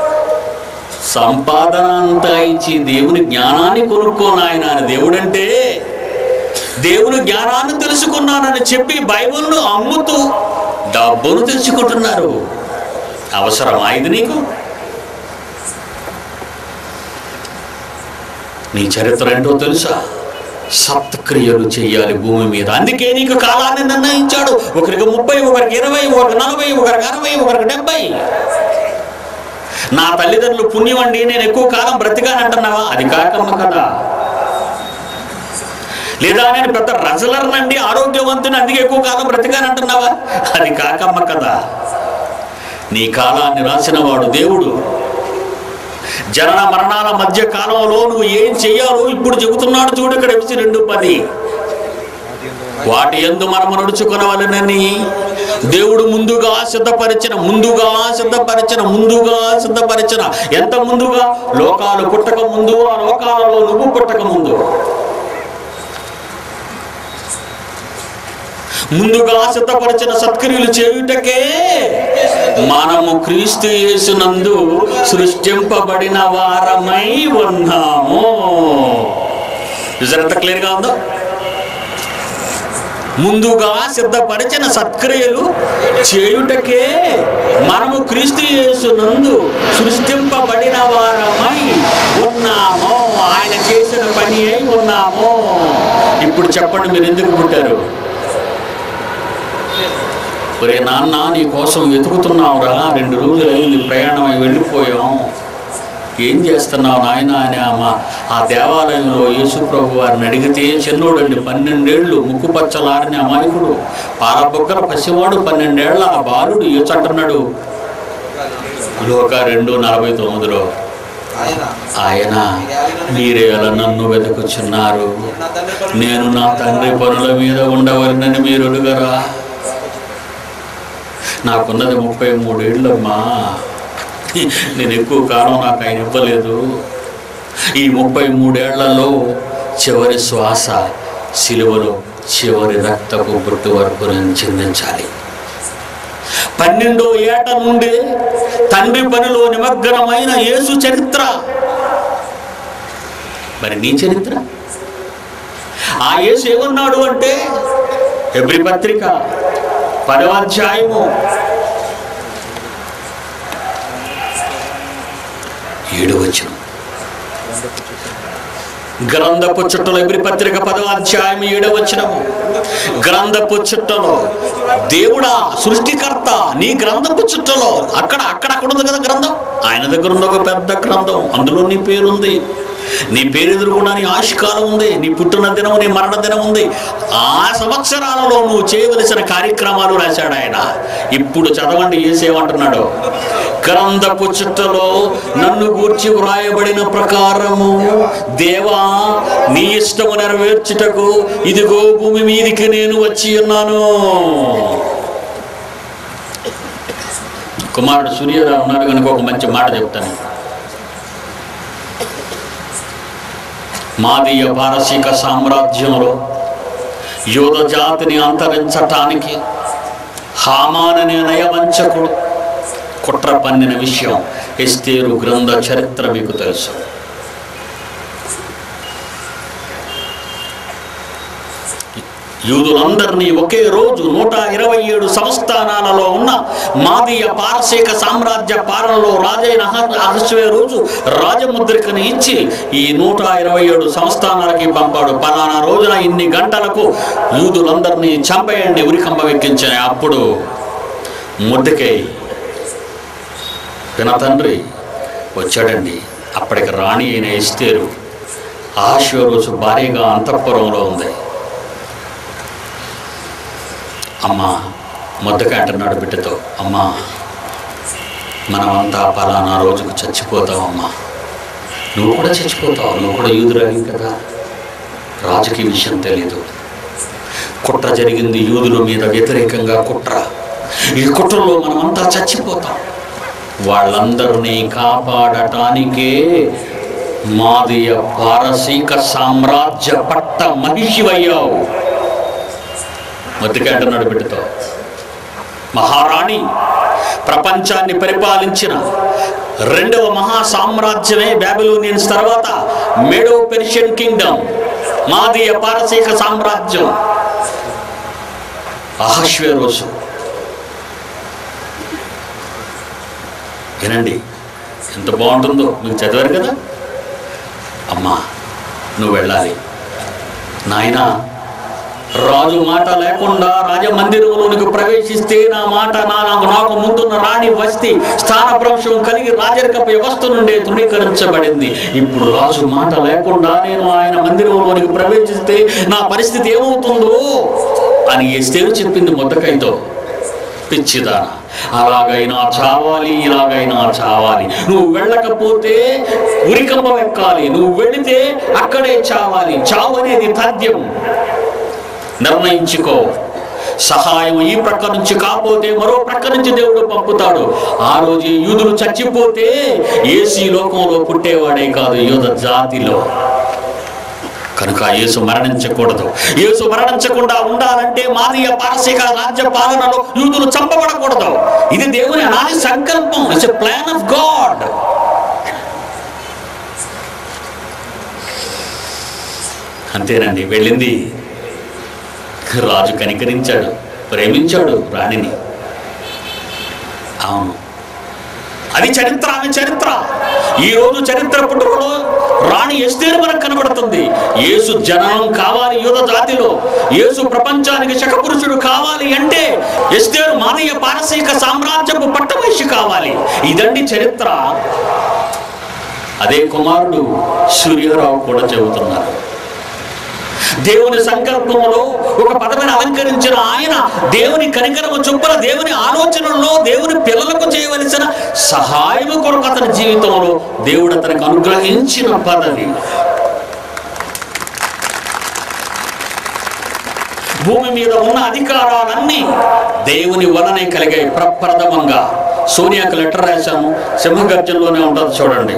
సంపాదన అంతా ఇచ్చి దేవుని జ్ఞానాన్ని కొనుక్కోను ఆయన అని దేవుడంటే దేవుని జ్ఞానాన్ని తెలుసుకున్నానని చెప్పి బైబిల్ను అమ్ముతూ డబ్బును తెచ్చుకుంటున్నారు అవసరమా ఇది నీకు నీ చరిత్ర ఏంటో తెలుసా సత్క్రియలు చేయాలి భూమి మీద అందుకే నీకు కాలాన్ని నిర్ణయించాడు ఒకరికి ముప్పై ఒకరికి ఇరవై ఒకరికి నలభై ఒకరికి అరవై ఒకరికి డెబ్బై నా తల్లిదండ్రులు పుణ్యం అండి నేను ఎక్కువ కాలం బ్రతికానంటున్నావా అది కాకమ్మ కదా లేదా నేను పెద్ద రజలర్నండి ఆరోగ్యవంతుని అందుకే ఎక్కువ కాలం బ్రతికానంటున్నావా అది కాకమ్మ కదా నీ కాలాన్ని రాసిన వాడు దేవుడు జనన మరణాల మధ్య కాలంలో నువ్వు ఏం చెయ్యాలో ఇప్పుడు చెబుతున్నాడు చూడు ఇక్కడ ఎపిసి రెండు పది వాటి ఎందు మనము నడుచుకునవలనని దేవుడు ముందుగా సిద్ధపరిచిన ముందుగా సిద్ధపరిచిన ముందుగా సిద్ధపరిచిన ఎంత ముందుగా లోకాలు పుట్టక ముందు ఆ లోకాలలో నువ్వు పుట్టక ముందు ముందుగా సిద్ధపరిచిన సత్క్రియలు చేయుటకే మనము క్రీస్తు యేసునందు సృష్టింపబడిన వారమై ఉన్నాము చూసారా ఎంత క్లియర్గా ఉందో ముందుగా సిద్ధపరిచిన సత్క్రియలు చేయుటకే మనము క్రీస్తు యేసునందు సృష్టింపబడిన వారమై ఉన్నాము ఆయన చేసిన పని అయి ఉన్నాము ఇప్పుడు చెప్పండి మీరు ఎందుకు పుట్టారు ఒరే నాన్న నీ కోసం వెతుకుతున్నావురా రెండు రోజులు అయింది ప్రయాణం అయి వెళ్ళిపోయాం ఏం చేస్తున్నావు నాయన అని ఆమె ఆ దేవాలయంలో యేసు ప్రభు వారిని అడిగితే చిన్నోడండి పన్నెండేళ్ళు ముక్కు పచ్చలారిన అమాయకుడు పాలబొక్కల పసివాడు పన్నెండేళ్ల ఆ బాలుడు ఏచంటున్నాడు లోక రెండు నలభై తొమ్మిదిలో
ఆయన
ఆయన మీరేలా నన్ను వెతుకుచున్నారు
నా తండ్రి పనులు
నేను నా తండ్రి పనుల మీద ఉండవలనని మీరు అడుగరా నాకున్నది ముప్పై మూడేళ్ళమ్మా నేను ఎక్కువ కాలం నాకు ఆయన ఇవ్వలేదు ఈ ముప్పై మూడేళ్లలో చివరి శ్వాస సిలువలో చివరి రక్తపు బొట్టు వరకు నేను చిందించాలి పన్నెండో ఏట నుండి తండ్రి పనిలో నిమగ్నమైన యేసు చరిత్ర మరి నీ చరిత్ర ఆ యేసు ఏమన్నాడు అంటే ఎబ్రి పత్రిక పదవ అధ్యాయము ఏడు వచ్చిన గ్రంథపు చుట్టలో ఎబ్రి పత్రిక పదవ అధ్యాయం ఏడవ వచ్చినము గ్రంథపు చుట్టలో దేవుడా సృష్టికర్త నీ గ్రంథపు చుట్టలో అక్కడ అక్కడ అక్కడ ఉంది కదా గ్రంథం ఆయన దగ్గర ఉంది ఒక పెద్ద గ్రంథం అందులో నీ పేరుంది నీ పేరు ఎదురుకుండా నీ ఆశకాలం ఉంది నీ పుట్టిన దినం నీ మరణ దినం ఉంది ఆ సంవత్సరాలలో నువ్వు చేయవలసిన కార్యక్రమాలు రాశాడు ఆయన ఇప్పుడు చదవండి ఏసేమంటున్నాడు గ్రంథపు చుట్టలో నన్ను గూర్చి వ్రాయబడిన ప్రకారము దేవా నీ ఇష్టము నెరవేర్చుటకు ఇదిగో భూమి మీదికి నేను వచ్చి ఉన్నాను కుమారుడు సూర్యరావు ఉన్నాడు కనుక ఒక మంచి మాట చెప్తాను మాదీయ పారసీక సామ్రాజ్యంలో యోధ జాతిని అంతరించటానికి హామాననే నయవంచకుడు కుట్ర పన్నిన విషయం ఎస్తేరు గ్రంథ చరిత్ర మీకు తెలుసు యూదులందరినీ ఒకే రోజు నూట ఇరవై ఏడు సంస్థానాలలో ఉన్న మాదీయ పారసీక సామ్రాజ్య పాలనలో రాజైన అహ- అహస్వే రోజు రాజముద్రికను ఇచ్చి ఈ నూట ఇరవై ఏడు సంస్థానాలకి పంపాడు పలానా రోజున ఇన్ని గంటలకు యూదులందరినీ చంపేయండి ఉరికంబ వెక్కించాయి అప్పుడు ముద్దకై పిన తండ్రి వచ్చాడండి అప్పటికి రాణి అయిన ఎస్తేరు ఆశ్వరోజు భారీగా అంతఃపురంలో ఉంది అమ్మా ముద్దకాయ అంటున్నాడు బిడ్డతో అమ్మా మనమంతా పలానా రోజుకు చచ్చిపోతావమ్మా నువ్వు కూడా చచ్చిపోతావు నువ్వు కూడా యూదురాలి కదా రాజుకి ఈ విషయం తెలీదు కుట్ర జరిగింది యూదుల మీద వ్యతిరేకంగా కుట్ర ఈ కుట్రలో మనమంతా చచ్చిపోతాం వాళ్ళందరినీ కాపాడటానికే మాదియ పారసీక సామ్రాజ్య పట్ట మహిషివయ్యావు మొదటిగా అంటున్నాడు బిడ్డతో మహారాణి ప్రపంచాన్ని పరిపాలించిన రెండవ మహా సామ్రాజ్యమే బ్యాబిలోనియన్స్ తర్వాత మేడో పెర్షియన్ కింగ్డమ్ మాదీయ పారసీక సామ్రాజ్యం అహశ్వేరోసు వినండి ఎంత బాగుంటుందో మీకు చదివారు కదా అమ్మా నువ్వు వెళ్ళాలి నాయనా రాజు మాట లేకుండా రాజమందిరంలోనికి ప్రవేశిస్తే నా మాట నా నాకు నాకు ముందున్న రాణి వస్తి స్థానభ్రంశం కలిగి రాజరిక వ్యవస్థ నుండి తృణీకరించబడింది ఇప్పుడు రాజు మాట లేకుండా నేను ఆయన మందిరంలోనికి ప్రవేశిస్తే నా పరిస్థితి ఏమవుతుందో అని ఎస్తేరు చెప్పింది మొదకైతో పిచ్చిదా అలాగైనా చావాలి ఇలాగైనా చావాలి నువ్వు వెళ్ళకపోతే ఉరికంబ ఎక్కాలి నువ్వు వెళితే అక్కడే చావాలి చావు అనేది తథ్యం నిర్ణయించుకో సహాయం ఈ ప్రక్క నుంచి కాకపోతే మరో ప్రక్క నుంచి దేవుడు పంపుతాడు ఆ రోజు ఈ యూదులు చచ్చిపోతే ఏసీ లోకంలో పుట్టేవాడే కాదు యూద జాతిలో కనుక యేసు మరణించకూడదు యేసు మరణించకుండా ఉండాలంటే మాదీయ పారసీక రాజ్య పాలనలో యూదులు చంపబడకూడదు ఇది దేవుని అనాది సంకల్పం it's a plan of God అంతేనండి వెళ్ళింది రాజు కనికరించాడు ప్రేమించాడు రాణిని అవును అది చరిత్ర ఆమె చరిత్ర ఈ రోజు చరిత్ర పుట్టుకలో రాణి ఎస్తేరు మనకు కనబడుతుంది యేసు జననం కావాలి యూద జాతిలో యేసు ప్రపంచానికి శకపురుషుడు కావాలి అంటే ఎస్తేరు మానయ్య పారసీక సామ్రాజ్యపు పట్టమహిషి కావాలి ఇదండి చరిత్ర అదే కుమారుడు సూర్యరావు కూడా చెబుతున్నారు దేవుని సంకల్పంలో ఒక పదవిని అలంకరించిన ఆయన దేవుని కనికరము చొప్పున దేవుని ఆలోచనల్లో దేవుని పిల్లలకు చేయవలసిన సహాయము కొరకు అతని జీవితంలో దేవుడు అతనికి అనుగ్రహించిన పదవి భూమి మీద ఉన్న అధికారాలన్నీ దేవుని వలనే కలిగాయి ప్రప్రథమంగా సోనియాకు లెటర్ రాశాము సింహగర్జనలోనే ఉంటుంది చూడండి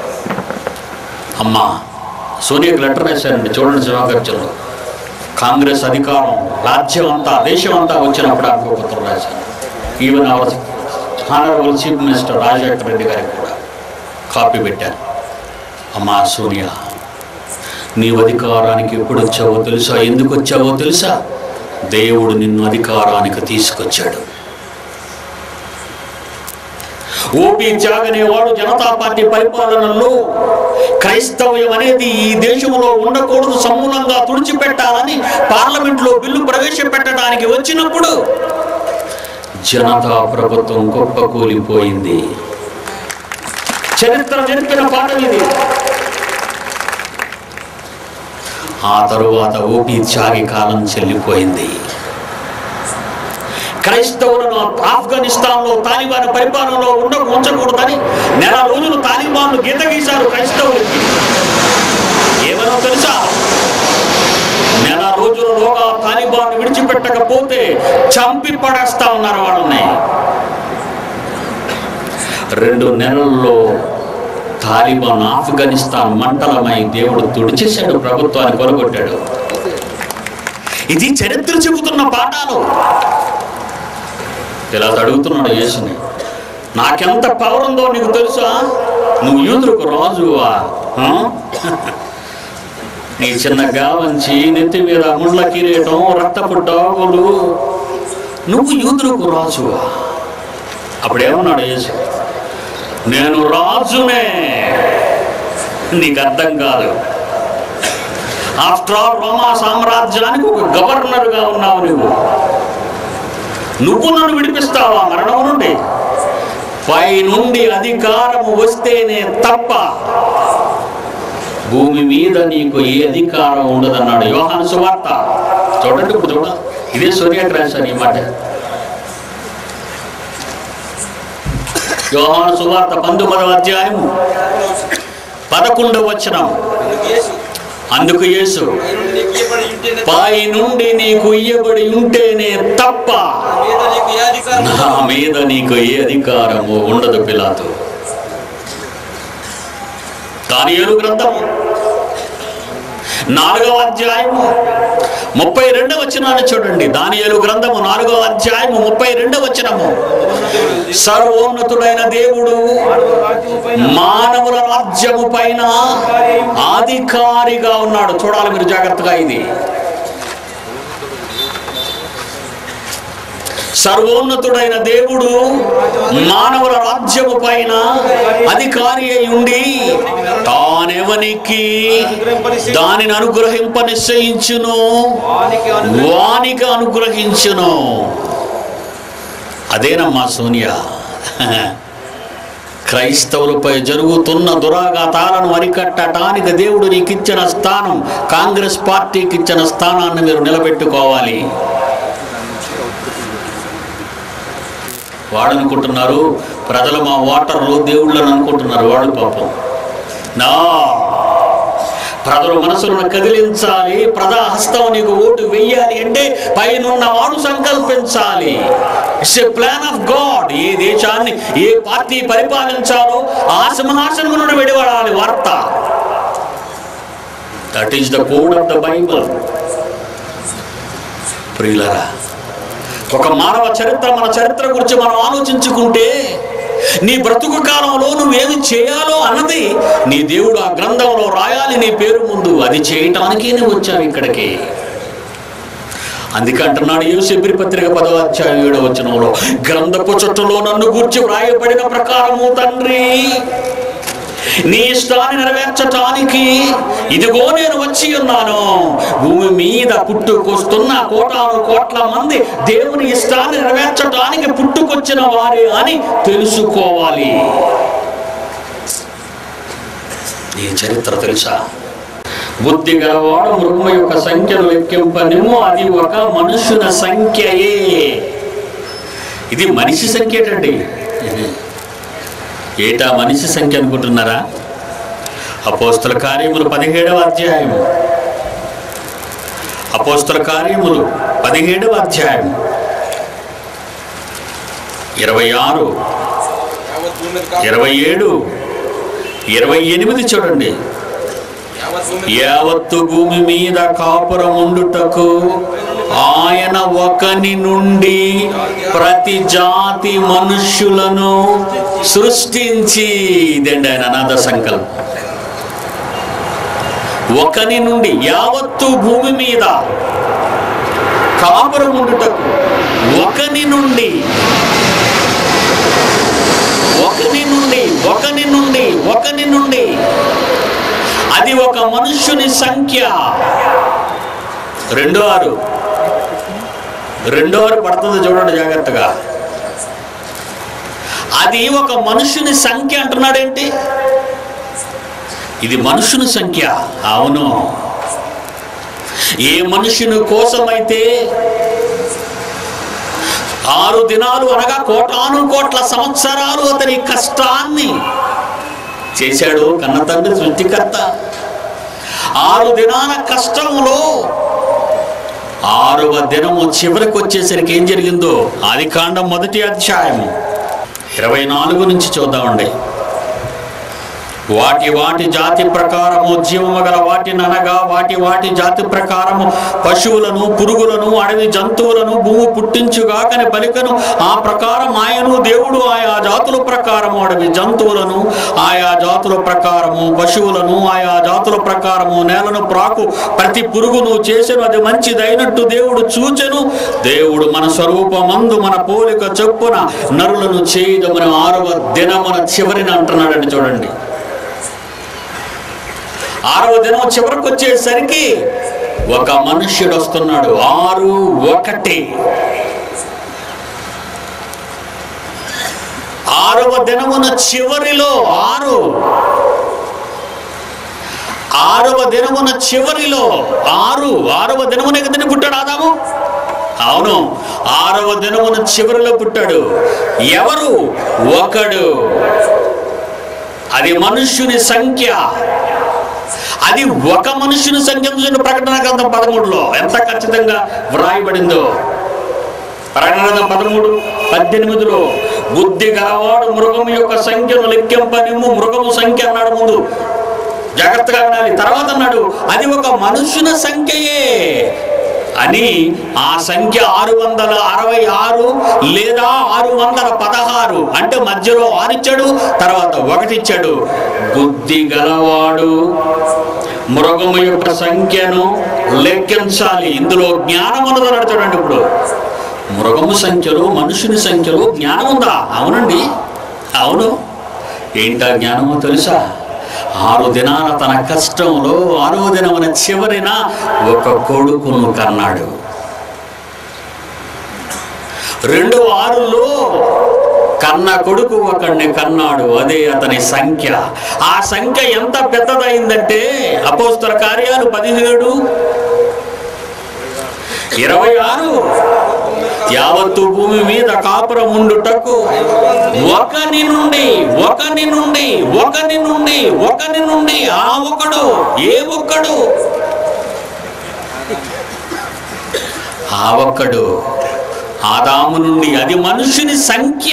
అమ్మా సోనియాకు లెటర్ రాశారండి చూడండి సింహగర్జనలో కాంగ్రెస్ అధికారం రాజ్యం అంతా దేశం అంతా వచ్చినప్పుడు ఆమెకు పత్రం రాశాను even our honourable chief minister Rajasekhara Reddy గారికి కూడా కాపీ పెట్టారు అమ్మా సోనియా నీవు అధికారానికి ఎప్పుడు వచ్చావో తెలుసా ఎందుకు వచ్చావో తెలుసా దేవుడు నిన్ను అధికారానికి తీసుకొచ్చాడు ఓపీ జాగనేవాడు జనతా పార్టీ పరిపాలనలో క్రైస్తవ్యం అనేది ఈ దేశంలో ఉండకూడదు సమూలంగా తుడిచిపెట్టాలని పార్లమెంట్లో బిల్లు ప్రవేశపెట్టడానికి వచ్చినప్పుడు జనతా ప్రభుత్వం గొప్ప కూలిపోయింది చరిత్ర జరిపిన పాఠం ఇది ఆ తరువాత ఓపీ త్యాగి కాలం చెల్లిపోయింది క్రైస్తవులను ఆఫ్ఘనిస్తాన్లో తాలిబాన్ పరిపాలనలో ఉండ ఉంచకూడదని నెల రోజులు తాలిబాన్లు గీత గీశారు క్రైస్తవులకి ఏమనో తెలుసా నెల రోజులలోగా తాలిబాన్ విడిచిపెట్టకపోతే చంపి పడేస్తా ఉన్నారు వాళ్ళని రెండు నెలల్లో తాలిబాన్ ఆఫ్ఘనిస్తాన్ మంటలమై దేవుడు తుడిచేశాడు ప్రభుత్వాన్ని కొలగొట్టాడు ఇది చరిత్ర చెబుతున్న పాఠాలు ఇలా అడుగుతున్నాడు యేసుని నాకెంత పవర్ ఉందో నీకు తెలుసా నువ్వు యూదులకు రాజువా ఆ? నీ చిన్న గావంచి నెత్తి మీద ముళ్ళ కిరీటం రక్తపు డాగులు నువ్వు యూదులకు రాజువా అప్పుడేమన్నాడు యేసు నేను రాజునే నీకు అర్థం కాదు ఆఫ్టర్ ఆల్ రోమా సామ్రాజ్యానికి ఒక గవర్నర్గా ఉన్నావు నువ్వు నువ్వు నన్ను విడిపిస్తావా మరణం నుండి పై నుండి అధికారము వస్తేనే తప్ప భూమి మీద నీకు ఏ అధికారం ఉండదన్నాడు యోహాను సువార్త చూడండి ఇప్పుడు చూడ ఇదే సూర్య రాశాను ఈ మాట యోహాను సువార్త పంతొమ్మిదవ అధ్యాయము పదకొండవ వచనం
యేసు
అందుకు యేసు
నేను నీకు ఇవ్వబడి ఉంటేనే
పై నుండి నీకు ఇయ్యబడి ఉంటేనే తప్ప
మీద నీకు ఏ అధికారం
నా మీద నీకు ఏ అధికారము ఉండదు పిలాతు దానియేలు గ్రంథము నాలుగవ అధ్యాయము ముప్పై రెండవ వచనాన్ని చూడండి దానియేలు గ్రంథము నాలుగవ అధ్యాయము ముప్పై రెండవ వచనము సర్వోన్నతుడైన దేవుడు మానవుల రాజ్యము పైన అధికారిగా ఉన్నాడు చూడాలి మీరు జాగ్రత్తగా ఇది సర్వోన్నతుడైన దేవుడు మానవుల రాజ్యము పైన అధికారి అయి ఉండి తానెవనికి దానిని అనుగ్రహింప నిశ్చయించును
వానికి అను
వానికి అనుగ్రహించును అదేనమ్మా సోనియా క్రైస్తవులపై జరుగుతున్న దురాఘాతాలను అరికట్టడానికి దేవుడు నీకు ఇచ్చిన స్థానం కాంగ్రెస్ పార్టీకి ఇచ్చిన స్థానాన్ని మీరు నిలబెట్టుకోవాలి వాడు అనుకుంటున్నారు ప్రజలు మా ఓటర్లు దేవుళ్ళని అనుకుంటున్నారు వాడు పాపం నా ప్రజల మనసులను కదిలించాలి ప్రజా హస్తం నీకు ఓటు వెయ్యాలి అంటే పైనున్న వాడు సంకల్పించాలి it's a plan of God ఏ దేశాన్ని ఏ పార్టీ పరిపాలించాలో ఆ సింహాసనం నుండి వెడివడాలి వార్త that is the code of the Bible ప్రియులరా ఒక మానవ చరిత్ర మన చరిత్ర గురించి మనం ఆలోచించుకుంటే నీ బ్రతుకు కాలంలో నువ్వేమి చేయాలో అన్నది నీ దేవుడు ఆ గ్రంథంలో రాయాలి నీ పేరు ముందు అది చేయటానికే నువ్వు వచ్చావు ఇక్కడికి అందుకే అంటున్నాడు యూసిబ్రి పత్రిక పదవ అధ్యాయం ఏడవ వచనంలో గ్రంథపు చుట్టలో నన్ను గూర్చి వ్రాయబడిన ప్రకారము తండ్రి నీ ఇష్టాన్ని నెరవేర్చటానికి ఇదిగో నేను వచ్చి ఉన్నాను భూమి మీద పుట్టుకొస్తున్న కోటాను కోట్ల మంది దేవుని ఇష్టాన్ని నెరవేర్చటానికి పుట్టుకొచ్చిన వారే అని తెలుసుకోవాలి నీ చరిత్ర తెలుసా బుద్ధి గలవాడు మృగము యొక్క సంఖ్యను లెక్కింపనిము అది ఒక మనుషుల సంఖ్యయే ఇది మనిషి సంఖ్య ఏంటండి ఏటా మనిషి సంఖ్య అనుకుంటున్నారా అపోస్తుల కార్యములు పదిహేడవ అధ్యాయము అపోస్తుల కార్యములు పదిహేడవ అధ్యాయం ఇరవై ఆరు
యావత్ భూమి మీద కాపురం-
ఇరవై ఏడు ఇరవై ఎనిమిది చూడండి
యావత్ భూమి మీద
యావత్తు భూమి మీద కాపురం ఉండుటకు ఆయన ఒకని నుండి ప్రతి జాతి మనుష్యులను సృష్టించి ఇదండి ఆయన అనాథ సంకల్పం ఒకని నుండి యావత్తు భూమి మీద కాపురం ఉండుటకు ఒకని నుండి ఒకని నుండి ఒకని నుండి ఒకని నుండి అది ఒక మనుష్యుని సంఖ్య రెండో ఆరు రెండో ఆరు పడుతుంది చూడండి జాగ్రత్తగా అది ఒక మనుష్యుని సంఖ్య అంటున్నాడేంటి ఇది మనుషుని సంఖ్య అవును ఏ మనుషుని కోసమైతే ఆరు దినాలు అనగా కోటాను కోట్ల సంవత్సరాలు అతని కష్టాన్ని చేశాడు కన్న తండ్రి సృష్టికర్త ఆరు దినాల కష్టంలో ఆరవ దినము చివరికి వచ్చేసరికి ఏం జరిగిందో ఆది కాండం మొదటి అధ్యాయము ఇరవై నాలుగు నుంచి చూద్దామండి వాటి వాటి జాతి ప్రకారము జీవము గల వాటిని అనగా వాటి వాటి జాతి ప్రకారము పశువులను పురుగులను అడవి జంతువులను భూమి పుట్టించుగాకని పలికను ఆ ప్రకారం ఆయను దేవుడు ఆయా జాతుల ప్రకారము అడవి జంతువులను ఆయా జాతుల ప్రకారము పశువులను ఆయా జాతుల ప్రకారము నేలను ప్రాకు ప్రతి పురుగును చేసెను అది మంచిదైనట్టు దేవుడు చూచెను దేవుడు మన స్వరూపమందు మన పోలిక చొప్పున నరులను చేయదమని ఆరవ దినమున చివరిని అంటున్నాడండి చూడండి ఆరవ దినం చివరికి వచ్చేసరికి ఒక మనుష్యుడు వస్తున్నాడు ఆరు ఒకటి ఆరవ దినమున చివరిలో ఆరు ఆరవ దినమున చివరిలో ఆరు ఆరవ దినమున కదండి పుట్టాడు ఆదాము అవును ఆరవ దినమున చివరిలో పుట్టాడు ఎవరు ఒకడు అది మనుష్యుని సంఖ్య అది ఒక మనుషుని సంఖ్య చూసిన ప్రకటన గ్రంథం పదమూడులో ఎంత ఖచ్చితంగా వ్రాయబడిందో ప్రకటన గ్రంథం పదమూడు పద్దెనిమిదిలో బుద్ధి గలవాడు మృగము యొక్క సంఖ్యను లెక్కింపనిమ్ము మృగము సంఖ్య అన్నాడు ముందు జాగ్రత్తగా వినాలి తర్వాత అన్నాడు అది ఒక మనుషుల సంఖ్యయే అని ఆ సంఖ్య ఆరు వందల అరవై ఆరు లేదా ఆరు వందల పదహారు అంటే మధ్యలో ఆరు ఇచ్చాడు తర్వాత ఒకటి ఇచ్చాడు బుద్ధి గలవాడు మృగము యొక్క సంఖ్యను లెక్కించాలి ఇందులో జ్ఞానం ఉన్నదన్నాడు చూడండి ఇప్పుడు మృగము సంఖ్యలో మనుషుని సంఖ్యలో జ్ఞానం ఉందా అవునండి అవును ఏంటా జ్ఞానమో తెలుసా ఆరు దినాల తన కష్టంలో ఆరో దినమున చివరిన ఒక కొడుకును కన్నాడు రెండు ఆరులో కన్న కొడుకు ఒకడిని కన్నాడు అదే అతని సంఖ్య ఆ సంఖ్య ఎంత పెద్దదైందంటే అపోస్తల కార్యాలు పదిహేడు ఇరవై ఆరు యావత్తు భూమి మీద కాపురం ఉండుటకు ఒకని నుండి ఒకని నుండి ఒకని నుండి ఒకని నుండి ఆ ఒకడు ఏ ఒక్కడు ఆ ఒక్కడు ఆదాము నుండి అది మనుషుని సంఖ్య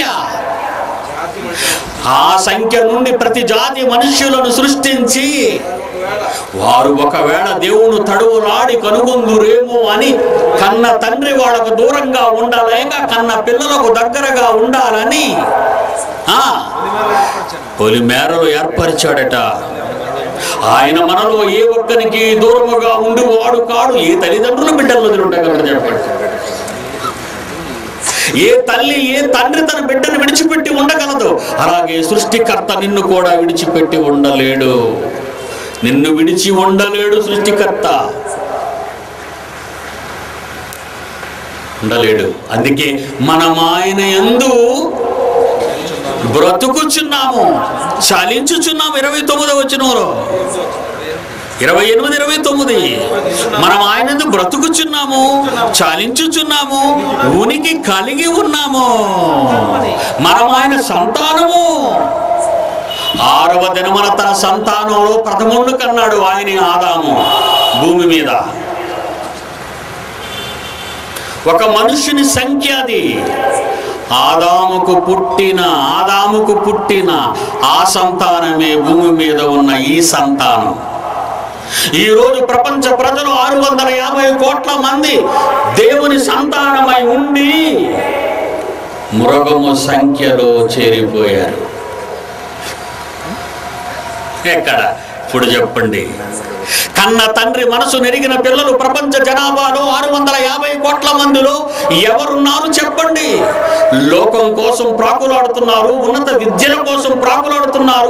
ఆ సంఖ్య నుండి ప్రతి జాతి మనుష్యులను సృష్టించి వారు ఒకవేళ దేవుని తడువులాడి కనుగొందురేమో అని కన్న తండ్రి వాళ్ళకు దూరంగా ఉండలేక కన్న పిల్లలకు దగ్గరగా ఉండాలని ఆ పొలి మేరలు ఏర్పరిచాడట ఆయన మనలో ఏ ఒక్కరికి దూరముగా ఉండి వాడు కాడు ఏ తల్లిదండ్రులు బిడ్డలు వదిలిండగలరు చెప్పండి ఏ తల్లి ఏ తండ్రి తన బిడ్డను విడిచిపెట్టి ఉండగలదు అలాగే సృష్టికర్త నిన్ను కూడా విడిచిపెట్టి ఉండలేడు నిన్ను విడిచి ఉండలేడు సృష్టికర్త ఉండలేడు అందుకే మనం ఆయన ఎందు బ్రతుకుచున్నాము చలించుచున్నాము ఇరవై తొమ్మిది వచ్చినలో ఇరవై ఎనిమిది ఇరవై తొమ్మిది మనం ఆయన బ్రతుకుచున్నాము చాలించుచున్నాము ఉనికి కలిగి ఉన్నాము మనం ఆయన సంతానము ఆరవ దినమున తన సంతానంలో ప్రథముడు కన్నాడు ఆయన ఆదాము భూమి మీద ఒక మనుషుని సంఖ్య అది ఆదాముకు పుట్టిన ఆదాముకు పుట్టిన ఆ సంతానమే భూమి మీద ఉన్న ఈ సంతానం ఈ రోజు ప్రపంచ ప్రజలు ఆరు వందల యాభై కోట్ల మంది దేవుని సంతానమై ఉండి మృగము సంఖ్యలో చేరిపోయారు ఎక్కడ ఇప్పుడు చెప్పండి కన్న తండ్రి మనసు నెరిగిన పిల్లలు ప్రపంచ జనాభాలో ఆరు వందల యాభై కోట్ల మందిలో ఎవరున్నారు చెప్పండి లోకం కోసం ప్రాకులాడుతున్నారు ఉన్నత విద్యల కోసం ప్రాకులాడుతున్నారు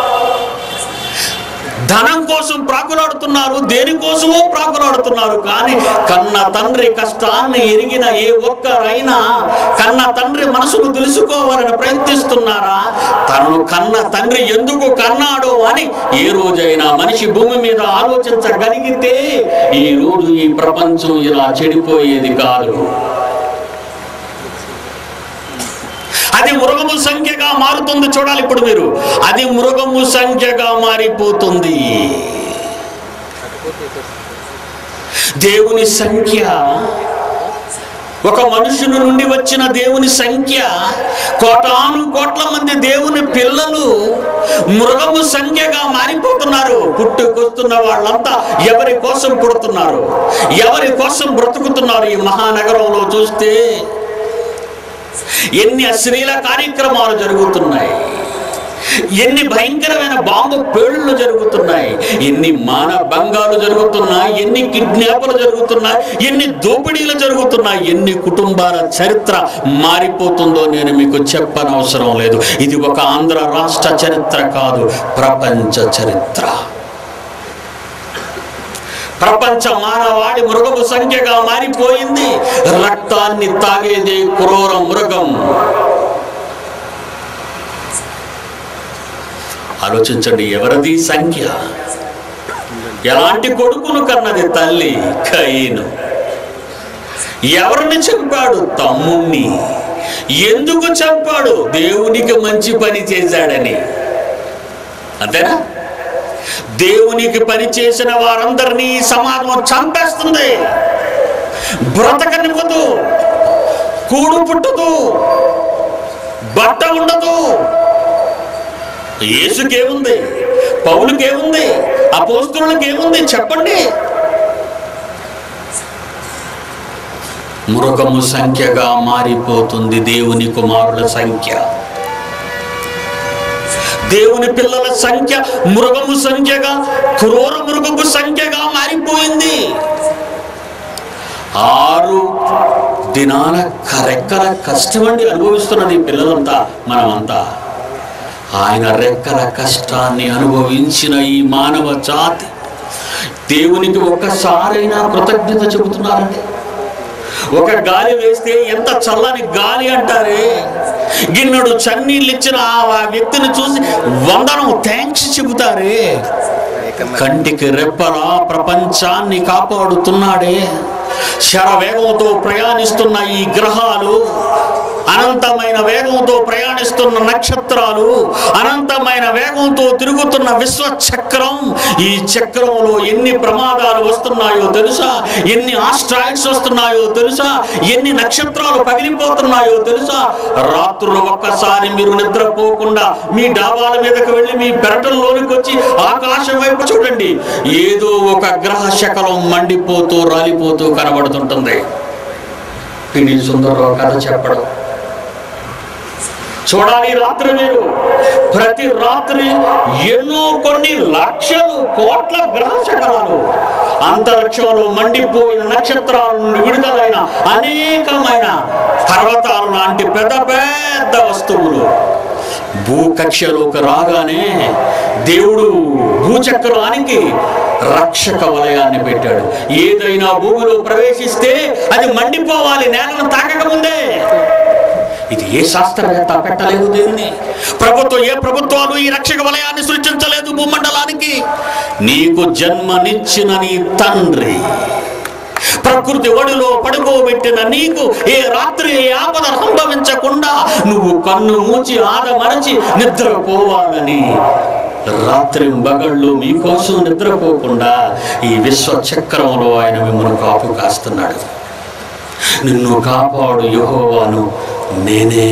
ధనం కోసం ప్రాకులాడుతున్నారు దేనికోసమో ప్రాకులాడుతున్నారు కానీ కన్న తండ్రి కష్టాన్ని ఎరిగిన ఏ ఒక్కరైనా కన్న తండ్రి మనసును తెలుసుకోవాలని ప్రయత్నిస్తున్నారా తనను కన్న తండ్రి ఎందుకు కన్నాడో అని ఏ రోజైనా మనిషి భూమి మీద ఆలోచించగలిగితే ఈ రోజు ఈ ప్రపంచం ఇలా చెడిపోయేది కాదు అది మృగము సంఖ్యగా మారుతుంది చూడాలి ఇప్పుడు మీరు అది మృగము సంఖ్యగా మారిపోతుంది దేవుని సంఖ్య ఒక మనుషుని నుండి వచ్చిన దేవుని సంఖ్య కోటాను కోట్ల మంది దేవుని పిల్లలు మృగము సంఖ్యగా మారిపోతున్నారు పుట్టుకొస్తున్న వాళ్ళంతా ఎవరి కోసం పుడుతున్నారు ఎవరి కోసం బ్రతుకుతున్నారు ఈ మహానగరంలో చూస్తే ఎన్ని అశ్లీల కార్యక్రమాలు జరుగుతున్నాయి ఎన్ని భయంకరమైన బాంబు పేలుళ్ళు జరుగుతున్నాయి ఎన్ని మానభంగాలు జరుగుతున్నాయి ఎన్ని కిడ్నాపులు జరుగుతున్నాయి ఎన్ని దోపిడీలు జరుగుతున్నాయి ఎన్ని కుటుంబాల చరిత్ర మారిపోతుందో నేను మీకు చెప్పనవసరం లేదు ఇది ఒక ఆంధ్ర రాష్ట్ర చరిత్ర కాదు ప్రపంచ చరిత్ర ప్రపంచ మానవాడి మృగము సంఖ్యగా మారిపోయింది రక్తాన్ని తాగేదే క్రూర మృగం ఆలోచించండి ఎవరిది సంఖ్య ఎలాంటి కొడుకును కన్నది తల్లి కయ్యను ఎవరిని చంపాడు తమ్ముణ్ణి ఎందుకు చంపాడు దేవునికి మంచి పని చేశాడని అంతేనా దేవునికి పని చేసిన వారందరినీ ఈ సమాజం చంపేస్తుంది బ్రతకనివ్వదు కూడు పుట్టదు బట్ట ఉండదు యేసుకేముంది పౌలుకేముంది అపోస్తులకేముంది చెప్పండి మృగము సంఖ్యగా మారిపోతుంది దేవుని కుమారుల సంఖ్య దేవుని పిల్లల సంఖ్య మృగము సంఖ్యగా క్రూర మృగము సంఖ్యగా మారిపోయింది ఆరు దినాల రెక్కల కష్టమండి అనుభవిస్తున్నది ఈ పిల్లలంతా మనమంతా ఆయన రెక్కల కష్టాన్ని అనుభవించిన ఈ మానవ జాతి దేవునికి ఒక్కసారైనా కృతజ్ఞత చెబుతున్నారండి ఒక గాలి వేస్తే ఎంత చల్లని గాలి అంటారే గిన్నెడు చన్నీళ్ళు ఇచ్చిన ఆ వ్యక్తిని చూసి వందనం థ్యాంక్స్ చెబుతారే కంటికి రెప్పలా ప్రపంచాన్ని కాపాడుతున్నాడే శరవేగంతో ప్రయాణిస్తున్న ఈ గ్రహాలు అనంతమైన వేగంతో ప్రయాణిస్తున్న నక్షత్రాలు అనంతమైన వేగంతో తిరుగుతున్న విశ్వ చక్రం ఈ చక్రంలో ఎన్ని ప్రమాదాలు వస్తున్నాయో తెలుసా ఎన్ని ఆస్ట్రాయిడ్స్ వస్తున్నాయో తెలుసా ఎన్ని నక్షత్రాలు పగిలిపోతున్నాయో తెలుసా రాత్రులు ఒక్కసారి మీరు నిద్రపోకుండా మీ డాబాల మీదకి వెళ్ళి మీ పెరటంలోనికి వచ్చి ఆకాశం వైపు చూడండి ఏదో ఒక గ్రహ శకలం మండిపోతూ రాలిపోతూ కనబడుతుంటుంది పిడి సుందరరావు కథ చెప్పడం చూడాలి రాత్రి మీరు ప్రతి రాత్రి ఎన్నో కొన్ని లక్షలు కోట్ల గ్రహ శకలాలు అంతరిక్షంలో మండిపోయిన నక్షత్రాల నుండి విడుదలైన అనేకమైన పర్వతాలు లాంటి పెద్ద పెద్ద వస్తువులు భూకక్షలోకి రాగానే దేవుడు భూచక్రానికి రక్షక వలయాన్ని పెట్టాడు ఏదైనా భూమిలో ప్రవేశిస్తే అది మండిపోవాలి నేలను తాకక ముందే ఇది ఏ శాస్త్రవేత్త పెట్టలేదు దీన్ని ప్రభుత్వం ఏ ప్రభుత్వాలు ఈ రక్షక వలయాన్ని సృష్టించలేదు భూమండలానికి నీకు జన్మనిచ్చిన నీ తండ్రి ప్రకృతి ఒడిలో పడుకోబెట్టిన నీకు ఏ రాత్రి ఏ ఆపద సంభవించకుండా నువ్వు కన్ను మూచి ఆదమరచి నిద్రపోవాలని రాత్రి బగళ్ళు మీకోసం నిద్రపోకుండా ఈ విశ్వ చక్రంలో ఆయన మిమ్మల్ని కాపు కాస్తున్నాడు నిన్ను కాపాడు యెహోవాను నేనే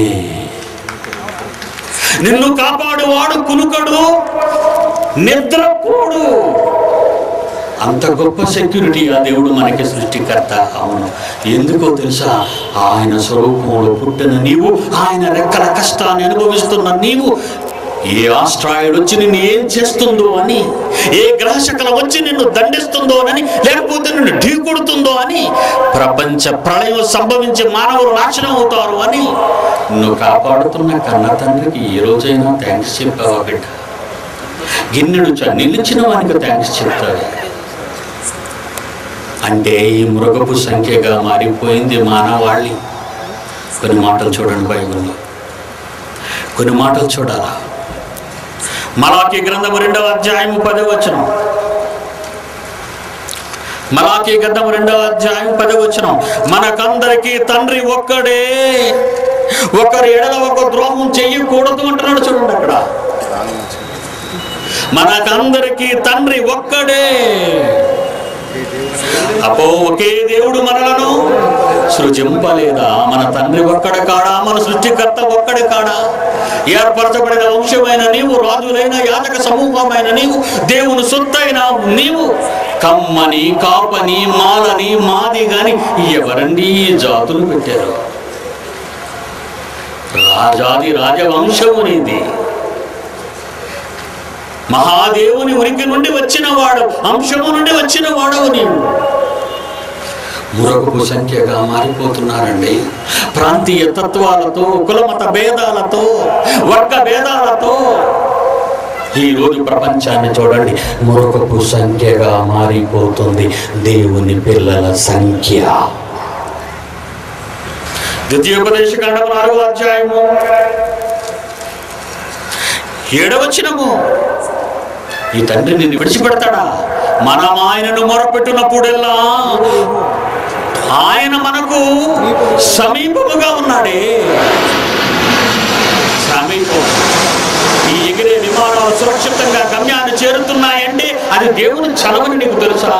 నిన్ను కాపాడువాడు కునుకడు నిద్రపోడు అంత గొప్ప సెక్యూరిటీ ఆ దేవుడు మనకి సృష్టికర్త అవును ఎందుకో తెలుసా ఆయన స్వరూపంలో పుట్టిన నీవు ఆయన రెక్కల కష్టాన్ని అనుభవిస్తున్న నీవు ఏ ఆస్ట్రాయిడ్ వచ్చి నిన్ను ఏం చేస్తుందో అని ఏ గ్రహశకలం వచ్చి నిన్ను దండిస్తుందో అని లేకపోతే నిన్ను ఢీకొడుతుందో అని ప్రపంచ ప్రళయం సంభవించి మానవులు నాశనం అవుతారు అని నువ్వు కాపాడుతున్న కన్న తండ్రికి ఏ రోజైనా థ్యాంక్స్ చెప్పావా బిడ్డ గిన్నెడు చ- నిలిచిన వానికి థ్యాంక్స్ చెప్తాడు అంటే ఈ మృగపు సంఖ్యగా మారిపోయింది మానవాళి కొన్ని మాటలు చూడండి బైబిల్లో కొన్ని మాటలు చూడాలా మలాకి గ్రంథము రెండవ అధ్యాయం పదవచనం మలాకి గ్రంథము రెండవ అధ్యాయం పదవచనం మనకందరికీ తండ్రి ఒక్కడే ఒకరి ఎడల ఒక ద్రోహం చెయ్యకూడదు అంటున్నాడు చూడండి అక్కడ మనకందరికీ తండ్రి ఒక్కడే అపో ఒకే దేవుడు మనలను సృజింపలేదా మన తండ్రి ఒక్కడ కాడా మన సృష్టికర్త ఒక్కడే కాడా ఏర్పరచబడిన వంశమైన నీవు రాజులైన యాజక సమూహమైన నీవు దేవుని సొత్తైన నీవు కమ్మని కాపని మాలని మాది గాని ఎవరండి ఈ జాతులు పెట్టారు రాజాది రాజవంశము నీది మహాదేవుని ఉనికి నుండి వచ్చిన వాడు అంశము నుండి వచ్చిన వాడవు నీవు మురగపు సంఖ్యగా మారిపోతున్నారండి ప్రాంతీయ తత్వాలతో కులమత భేదాలతో వర్గ భేదాలతో ఈ రోజు ప్రపంచాన్ని చూడండి మురగపు సంఖ్యగా మారిపోతుంది దేవుని పిల్లల సంఖ్య ద్వితీయోపదేశ ఖండం నాలుగో అధ్యాయము ఏడవచనము ఈ తండ్రి నిన్ను విడిచిపెడతాడా మనం ఆయనను మొరపెట్టినప్పుడెల్లా ఆయన మనకు సమీపముగా ఉన్నాడే సమీపం ఈ ఎగిరే విమానాలు సురక్షితంగా గమ్యాన్ని చేరుతున్నాయంటే అది దేవుని చలవని నీకు తెలుసా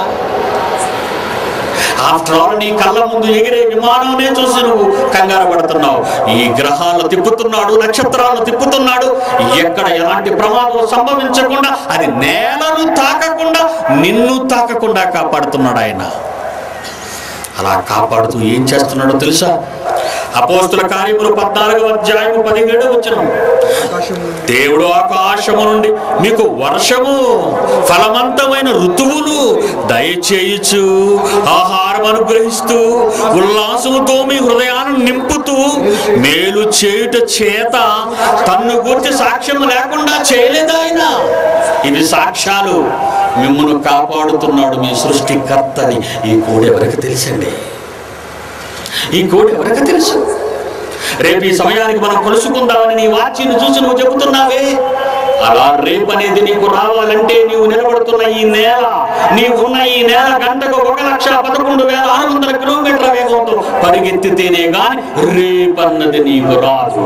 ఆఫ్టర్ ఆల్ నీ కళ్ళ ముందు ఎగిరే విమానంనే చూసి నువ్వు కంగారు పడుతున్నావు ఈ గ్రహాలు తిప్పుతున్నాడు నక్షత్రాలు తిప్పుతున్నాడు ఎక్కడ ఎలాంటి ప్రమాదం సంభవించకుండా అది నేలను తాకకుండా నిన్ను తాకకుండా కాపాడుతున్నాడు ఆయన అలా కాపాడుతూ ఏం చేస్తున్నాడో తెలుసా అపోస్తుల కార్యములు పద్నాలుగు అధ్యాయము పదిహేడు వచ్చిన దేవుడు ఆకాశము నుండి మీకు వర్షము ఫలవంతమైన ఋతువులు దయచేయచ్చు ఆహారం అనుగ్రహిస్తూ ఉల్లాసముతో మీ హృదయాన్ని నింపుతూ మేలు చేయుట చేత తన్ను గురించి సాక్ష్యం లేకుండా చేయలేదు ఆయన ఇవి సాక్ష్యాలు మిమ్మల్ని కాపాడుతున్నాడు మీ సృష్టికర్తని ఈ కోడి ఎవరికి తెలుసండి ఈ కోడి ఎవరికి తెలుసు రేపు ఈ సమయానికి మనం కొలుసుకుందామని నీ వాచిని చూసి నువ్వు చెబుతున్నావే అలా రేపు అనేది నీకు రావాలంటే నీవు నిలబడుతున్న ఈ నేల నీవున్న ఈ నేల గంటకు ఒక లక్ష పదకొండు వేల ఆరు వందల కిలోమీటర్ల వేగంతో పరిగెత్తితేనే గాని రేపన్నది నీకు రాదు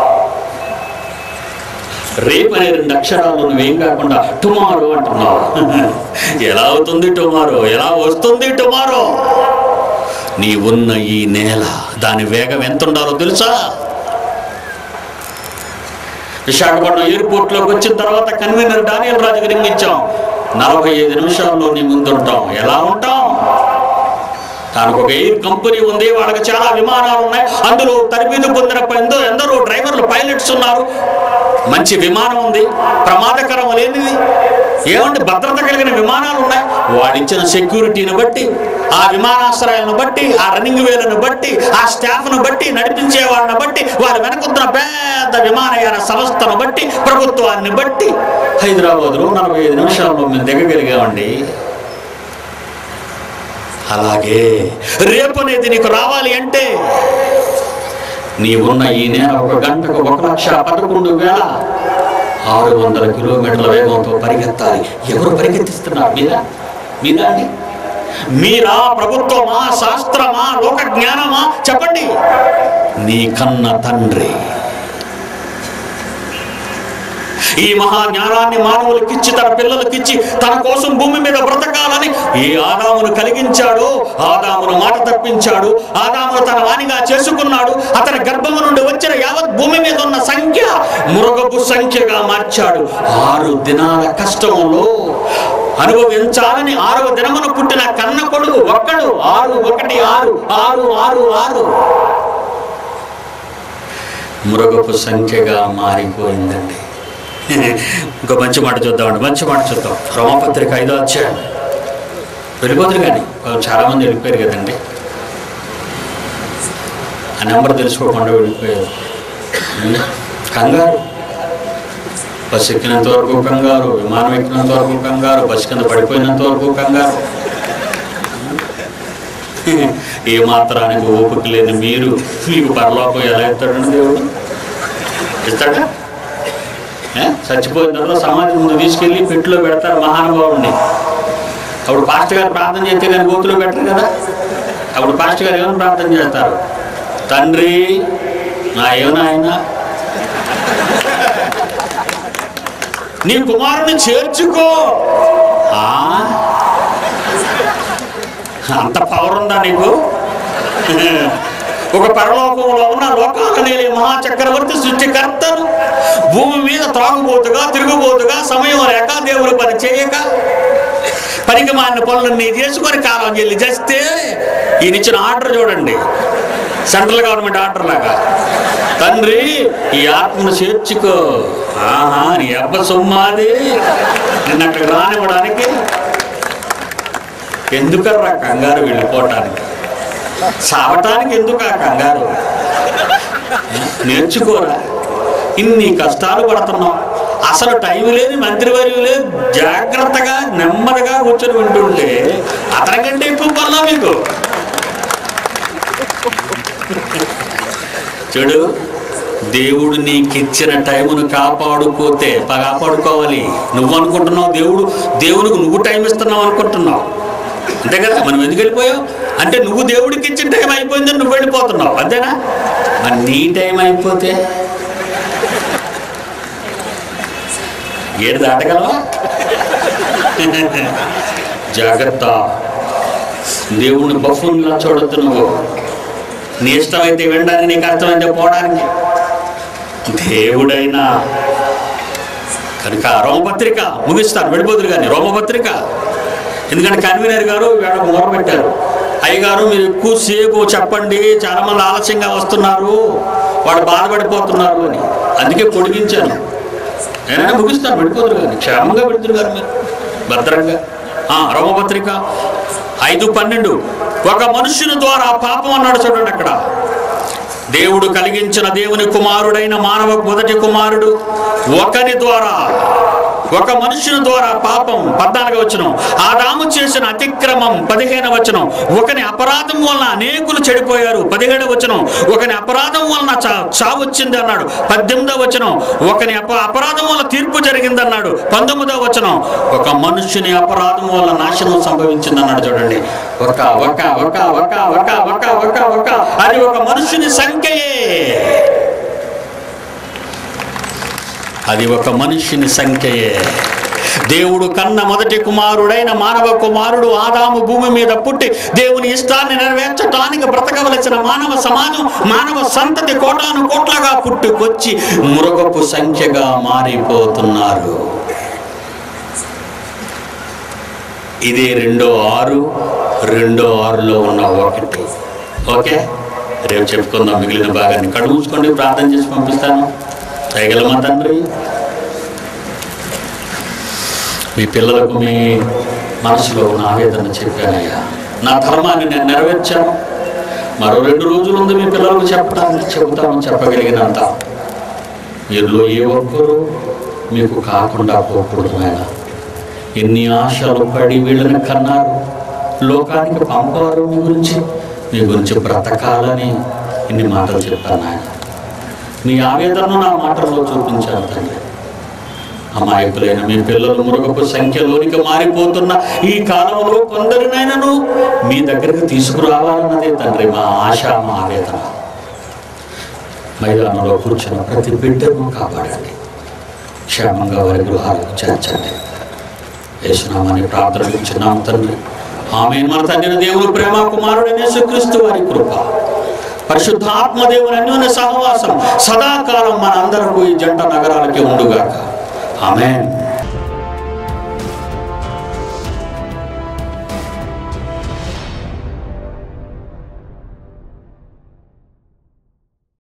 రేపు అనే రెండు అక్షరాలు నువ్వేం కాకుండా టుమారో అంటున్నావు ఎలా అవుతుంది టుమారో ఎలా వస్తుంది టుమారో నీ ఉన్న ఈ నేల దాని వేగం ఎంత ఉండాలో తెలుసా విశాఖపట్నం ఎయిర్పోర్ట్లోకి వచ్చిన తర్వాత కన్వీనర్ డానియల్ రాజుకి రింగ్ ఇచ్చాం నలభై ఐదు నిమిషాల్లో నీ ముందుంటాం ఎలా ఉంటాం దానికి ఒక ఎయిర్ కంపెనీ ఉంది వాళ్ళకి చాలా విమానాలు ఉన్నాయి అందులో తరబీదు పొందిన ఎందో ఎందరో డ్రైవర్లు పైలట్స్ ఉన్నారు మంచి విమానం ఉంది ప్రమాదకరం లేనిది ఏమంటే భద్రత కలిగిన విమానాలు ఉన్నాయి వాడిచ్చిన సెక్యూరిటీని బట్టి ఆ విమానాశ్రయాలను బట్టి ఆ రన్నింగ్ వేలను బట్టి ఆ స్టాఫ్ను బట్టి నడిపించే వాళ్ళని బట్టి వారి వెనకున్న పెద్ద విమానయాన సంస్థను బట్టి ప్రభుత్వాన్ని బట్టి హైదరాబాద్లో నలభై ఐదు నిమిషాల్లో మేము దిగగలిగామండి అలాగే రేపు అనేది నీకు రావాలి అంటే నీవున్న ఈ నేల ఒక గంటకు ఒక లక్ష పదకొండు వేల ఆరు వందల కిలోమీటర్ల వేగంతో పరిగెత్తాలి ఎవరు పరిగెత్తిస్తున్నారు మీరా మీరా అండి మీరా ప్రభుత్వమా శాస్త్రమా లోక జ్ఞానమా చెప్పండి నీ కన్న తండ్రి ఈ మహా జ్ఞానాన్ని మానవులకిచ్చి తన పిల్లలకిచ్చి తన కోసం భూమి మీద బ్రతకాలని ఏ ఆదామును కలిగించాడో ఆదామును మాట తప్పించాడు ఆదామును తన వాణిగా చేసుకున్నాడు అతని గర్భము నుండి వచ్చిన యావత్ భూమి మీద ఉన్న సంఖ్య మృగపు సంఖ్యగా మార్చాడు ఆరు దినాల కష్టములో అనుభవించాలని ఆరవ దినమున పుట్టిన కన్న కొడుకు ఒక్కడు ఆరు ఒకటి ఆరు ఆరు ఆరు ఆరు మృగపు సంఖ్యగా మారిపోయిందండి ఇంకో మంచి మాట చూద్దామండి మంచి మాట చూద్దాం రోమపత్రిక ఐదో అధ్యాయం వెళ్ళిపోతుంది కానీ చాలా మంది వెళ్ళిపోయారు కదండి ఆ నెంబర్ తెలుసుకోకుండా వెళ్ళిపోయారు ఉం? కంగారు బస్సు ఎక్కినంత వరకు కంగారు విమానం ఎక్కినంత వరకు కంగారు బస్సు కింద పడిపోయినంత వరకు కంగారు ఏ మాత్రానికి ఓపిక లేని మీరు మీకు పరలోకం ఎలా ఇస్తాడండి దేవుడు ఇస్తాడా ఏ? చచ్చిపోయిన తర్వాత సమాధి ముందు తీసుకెళ్ళి పెట్టిలో పెడతారు మహానుభావుడిని అప్పుడు పాస్టర్ గారు ప్రార్థన చేస్తే కానీ గోతులో పెట్టరు కదా అప్పుడు పాస్టర్ గారు ఏమైనా ప్రార్థన చేస్తారు తండ్రి నా ఏమైనా ఆయన నీ కుమారుని చేర్చుకో ఆ? అంత పవర్ ఉందా నీకు ఒక పరలోకంలో ఉన్న లోకాల నేలే మహాచక్రవర్తి సృష్టికర్తను భూమి మీద త్రాగుబోతుగా తిరుగుబోతుగా సమయం లేక దేవుడు పని చేయక పనికి మాలిన పనులన్నీ చేసుకొని కాలం చెల్లి చేస్తే ఈయన ఇచ్చిన ఆర్డర్ చూడండి సెంట్రల్ గవర్నమెంట్ ఆర్డర్ లాగా తండ్రి ఈ ఆత్మను చేర్చుకో ఆహా నీ అబ్బ సొమ్మాది నిన్న అక్కడికి రానివ్వడానికి ఎందుకర్రా కంగారు వెళ్ళిపోవటానికి సావటానికి ఎందుకు ఆ కంగారు నేర్చుకోరా ఇన్ని కష్టాలు పడుతున్నాం అసలు టైం లేదు మంత్రివర్యం లేదు జాగ్రత్తగా నెమ్మదిగా కూర్చొని వింటుంటే అతనికంటే ఎక్కువ పనులా మీకు చూడు దేవుడు నీకు ఇచ్చిన టైమును కాపాడుకోతే ప- కాపాడుకోవాలి నువ్వు అనుకుంటున్నావు దేవుడు దేవుడికి నువ్వు టైం ఇస్తున్నావు అనుకుంటున్నావు అంతే కదా మనం ఎందుకు వెళ్ళిపోయావు అంటే నువ్వు దేవుడికి ఇచ్చిన టైం అయిపోయిందని నువ్వు వెళ్ళిపోతున్నావు అంతేనా మరి నీ టైం అయిపోతే ఏడు దాటగలవా జాగ్రత్త దేవుని బఫున్లా చూడొద్దు నువ్వు నీ ఇష్టమైతే వినడానికి నీకు అర్థమైతే పోవడానికి దేవుడైనా కనుక రోమపత్రిక ముగిస్తాను వెళ్ళిపోతురు కానీ రోమపత్రిక ఎందుకంటే కన్వీనర్ గారు వేడ మొదలు పెట్టారు అయ్యగారు మీరు ఎక్కువసేపు చెప్పండి చాలా మంది ఆలస్యంగా వస్తున్నారు వాళ్ళు బాధపడిపోతున్నారు అని అందుకే పొడిగించాను నేనైనా ముగిస్తాను వెళ్ళిపోతురు కానీ క్షేమంగా పెడుతురు గారు మీరు భద్రంగా ఆ, రోమపత్రిక ఐదు పన్నెండు ఒక మనుషుని ద్వారా పాపం అన్నాడు చూడండి అక్కడ దేవుడు కలిగించిన దేవుని కుమారుడైన మానవ మొదటి కుమారుడు ఒకని ద్వారా ఒక మనుషుని ద్వారా పాపం పద్నాలుగు వచనం ఆదాము చేసిన అతిక్రమం పదిహేను వచనం ఒకని అపరాధం వలన అనేకులు చెడిపోయారు పదిహేడు వచనం ఒకని అపరాధం వలన చా చావు వచ్చింది అన్నాడు పద్దెనిమిదవ వచనం ఒకని అప అపరాధం వల్ల తీర్పు జరిగింది అన్నాడు పంతొమ్మిదవ వచనం ఒక మనుష్యుని అపరాధం వల్ల నాశనం సంభవించింది అన్నాడు చూడండి ఒక ఒక ఒక ఒక ఒక ఒక ఒక ఒక అది ఒక మనుషుని సంఖ్యయే అది ఒక మనుషుని సంఖ్యయే దేవుడు కన్న మొదటి కుమారుడైన మానవ కుమారుడు ఆదాము భూమి మీద పుట్టి దేవుని ఇష్టాన్ని నెరవేర్చడానికి బ్రతకవలసిన మానవ సమాజం మానవ సంతతి కోటాను కోట్లగా పుట్టుకొచ్చి మృగపు సంఖ్యగా మారిపోతున్నారు ఇది రెండో ఆరు రెండో ఆరులో ఉన్న ఒకటి ఓకే రేపు చెప్పుకుందాం మిగిలిన భాగాన్ని కళ్ళు మూసుకోండి ప్రార్థన చేసి పంపిస్తాను చేయగలమా తండ్రి మీ పిల్లలకు మీ మనసులో ఉన్న ఆవేదన చెప్పానయ్యా నా ధర్మాన్ని నేను నెరవేర్చాను మరో రెండు రోజులు ఉంది మీ పిల్లలకు చెప్పడానికి చెబుతాను చెప్పగలిగినంత వీరిలో ఏ ఒక్కరూ మీకు కాకుండా పోకూడదు ఆయన ఎన్ని ఆశలు పడి వీళ్ళని కన్నారు లోకానికి పంపారు మీ గురించి మీ గురించి బ్రతకాలని ఇన్ని మాటలు చెప్పాను ఆయన నీ ఆవేదనను నా మాటల్లో చూపించాను తండ్రి అమాయకులైన మీ పిల్లలు మురుగపు సంఖ్యలోనికి మారిపోతున్న ఈ కాలంలో కొందరినైనాను మీ దగ్గరికి తీసుకురావాలన్నదే తండ్రి మా ఆశ మా ఆవేదన మైదానంలో కూర్చున్న ప్రతి బిడ్డను కాపాడండి క్షేమంగా వారి గృహాలకు చేర్చండి వేసినామని ప్రార్థన ఇచ్చినాం తండ్రి ఆమె మన తండ్రి దేవుడు ప్రేమ కుమారుడైన యేసుక్రీస్తు వారి కృప పరిశుద్ధాత్మ దేవుని అన్యోన్య సహవాసం సదాకాలం మన అందరకు ఈ జంట నగరాలకి ఉండుగాక ఆమెన్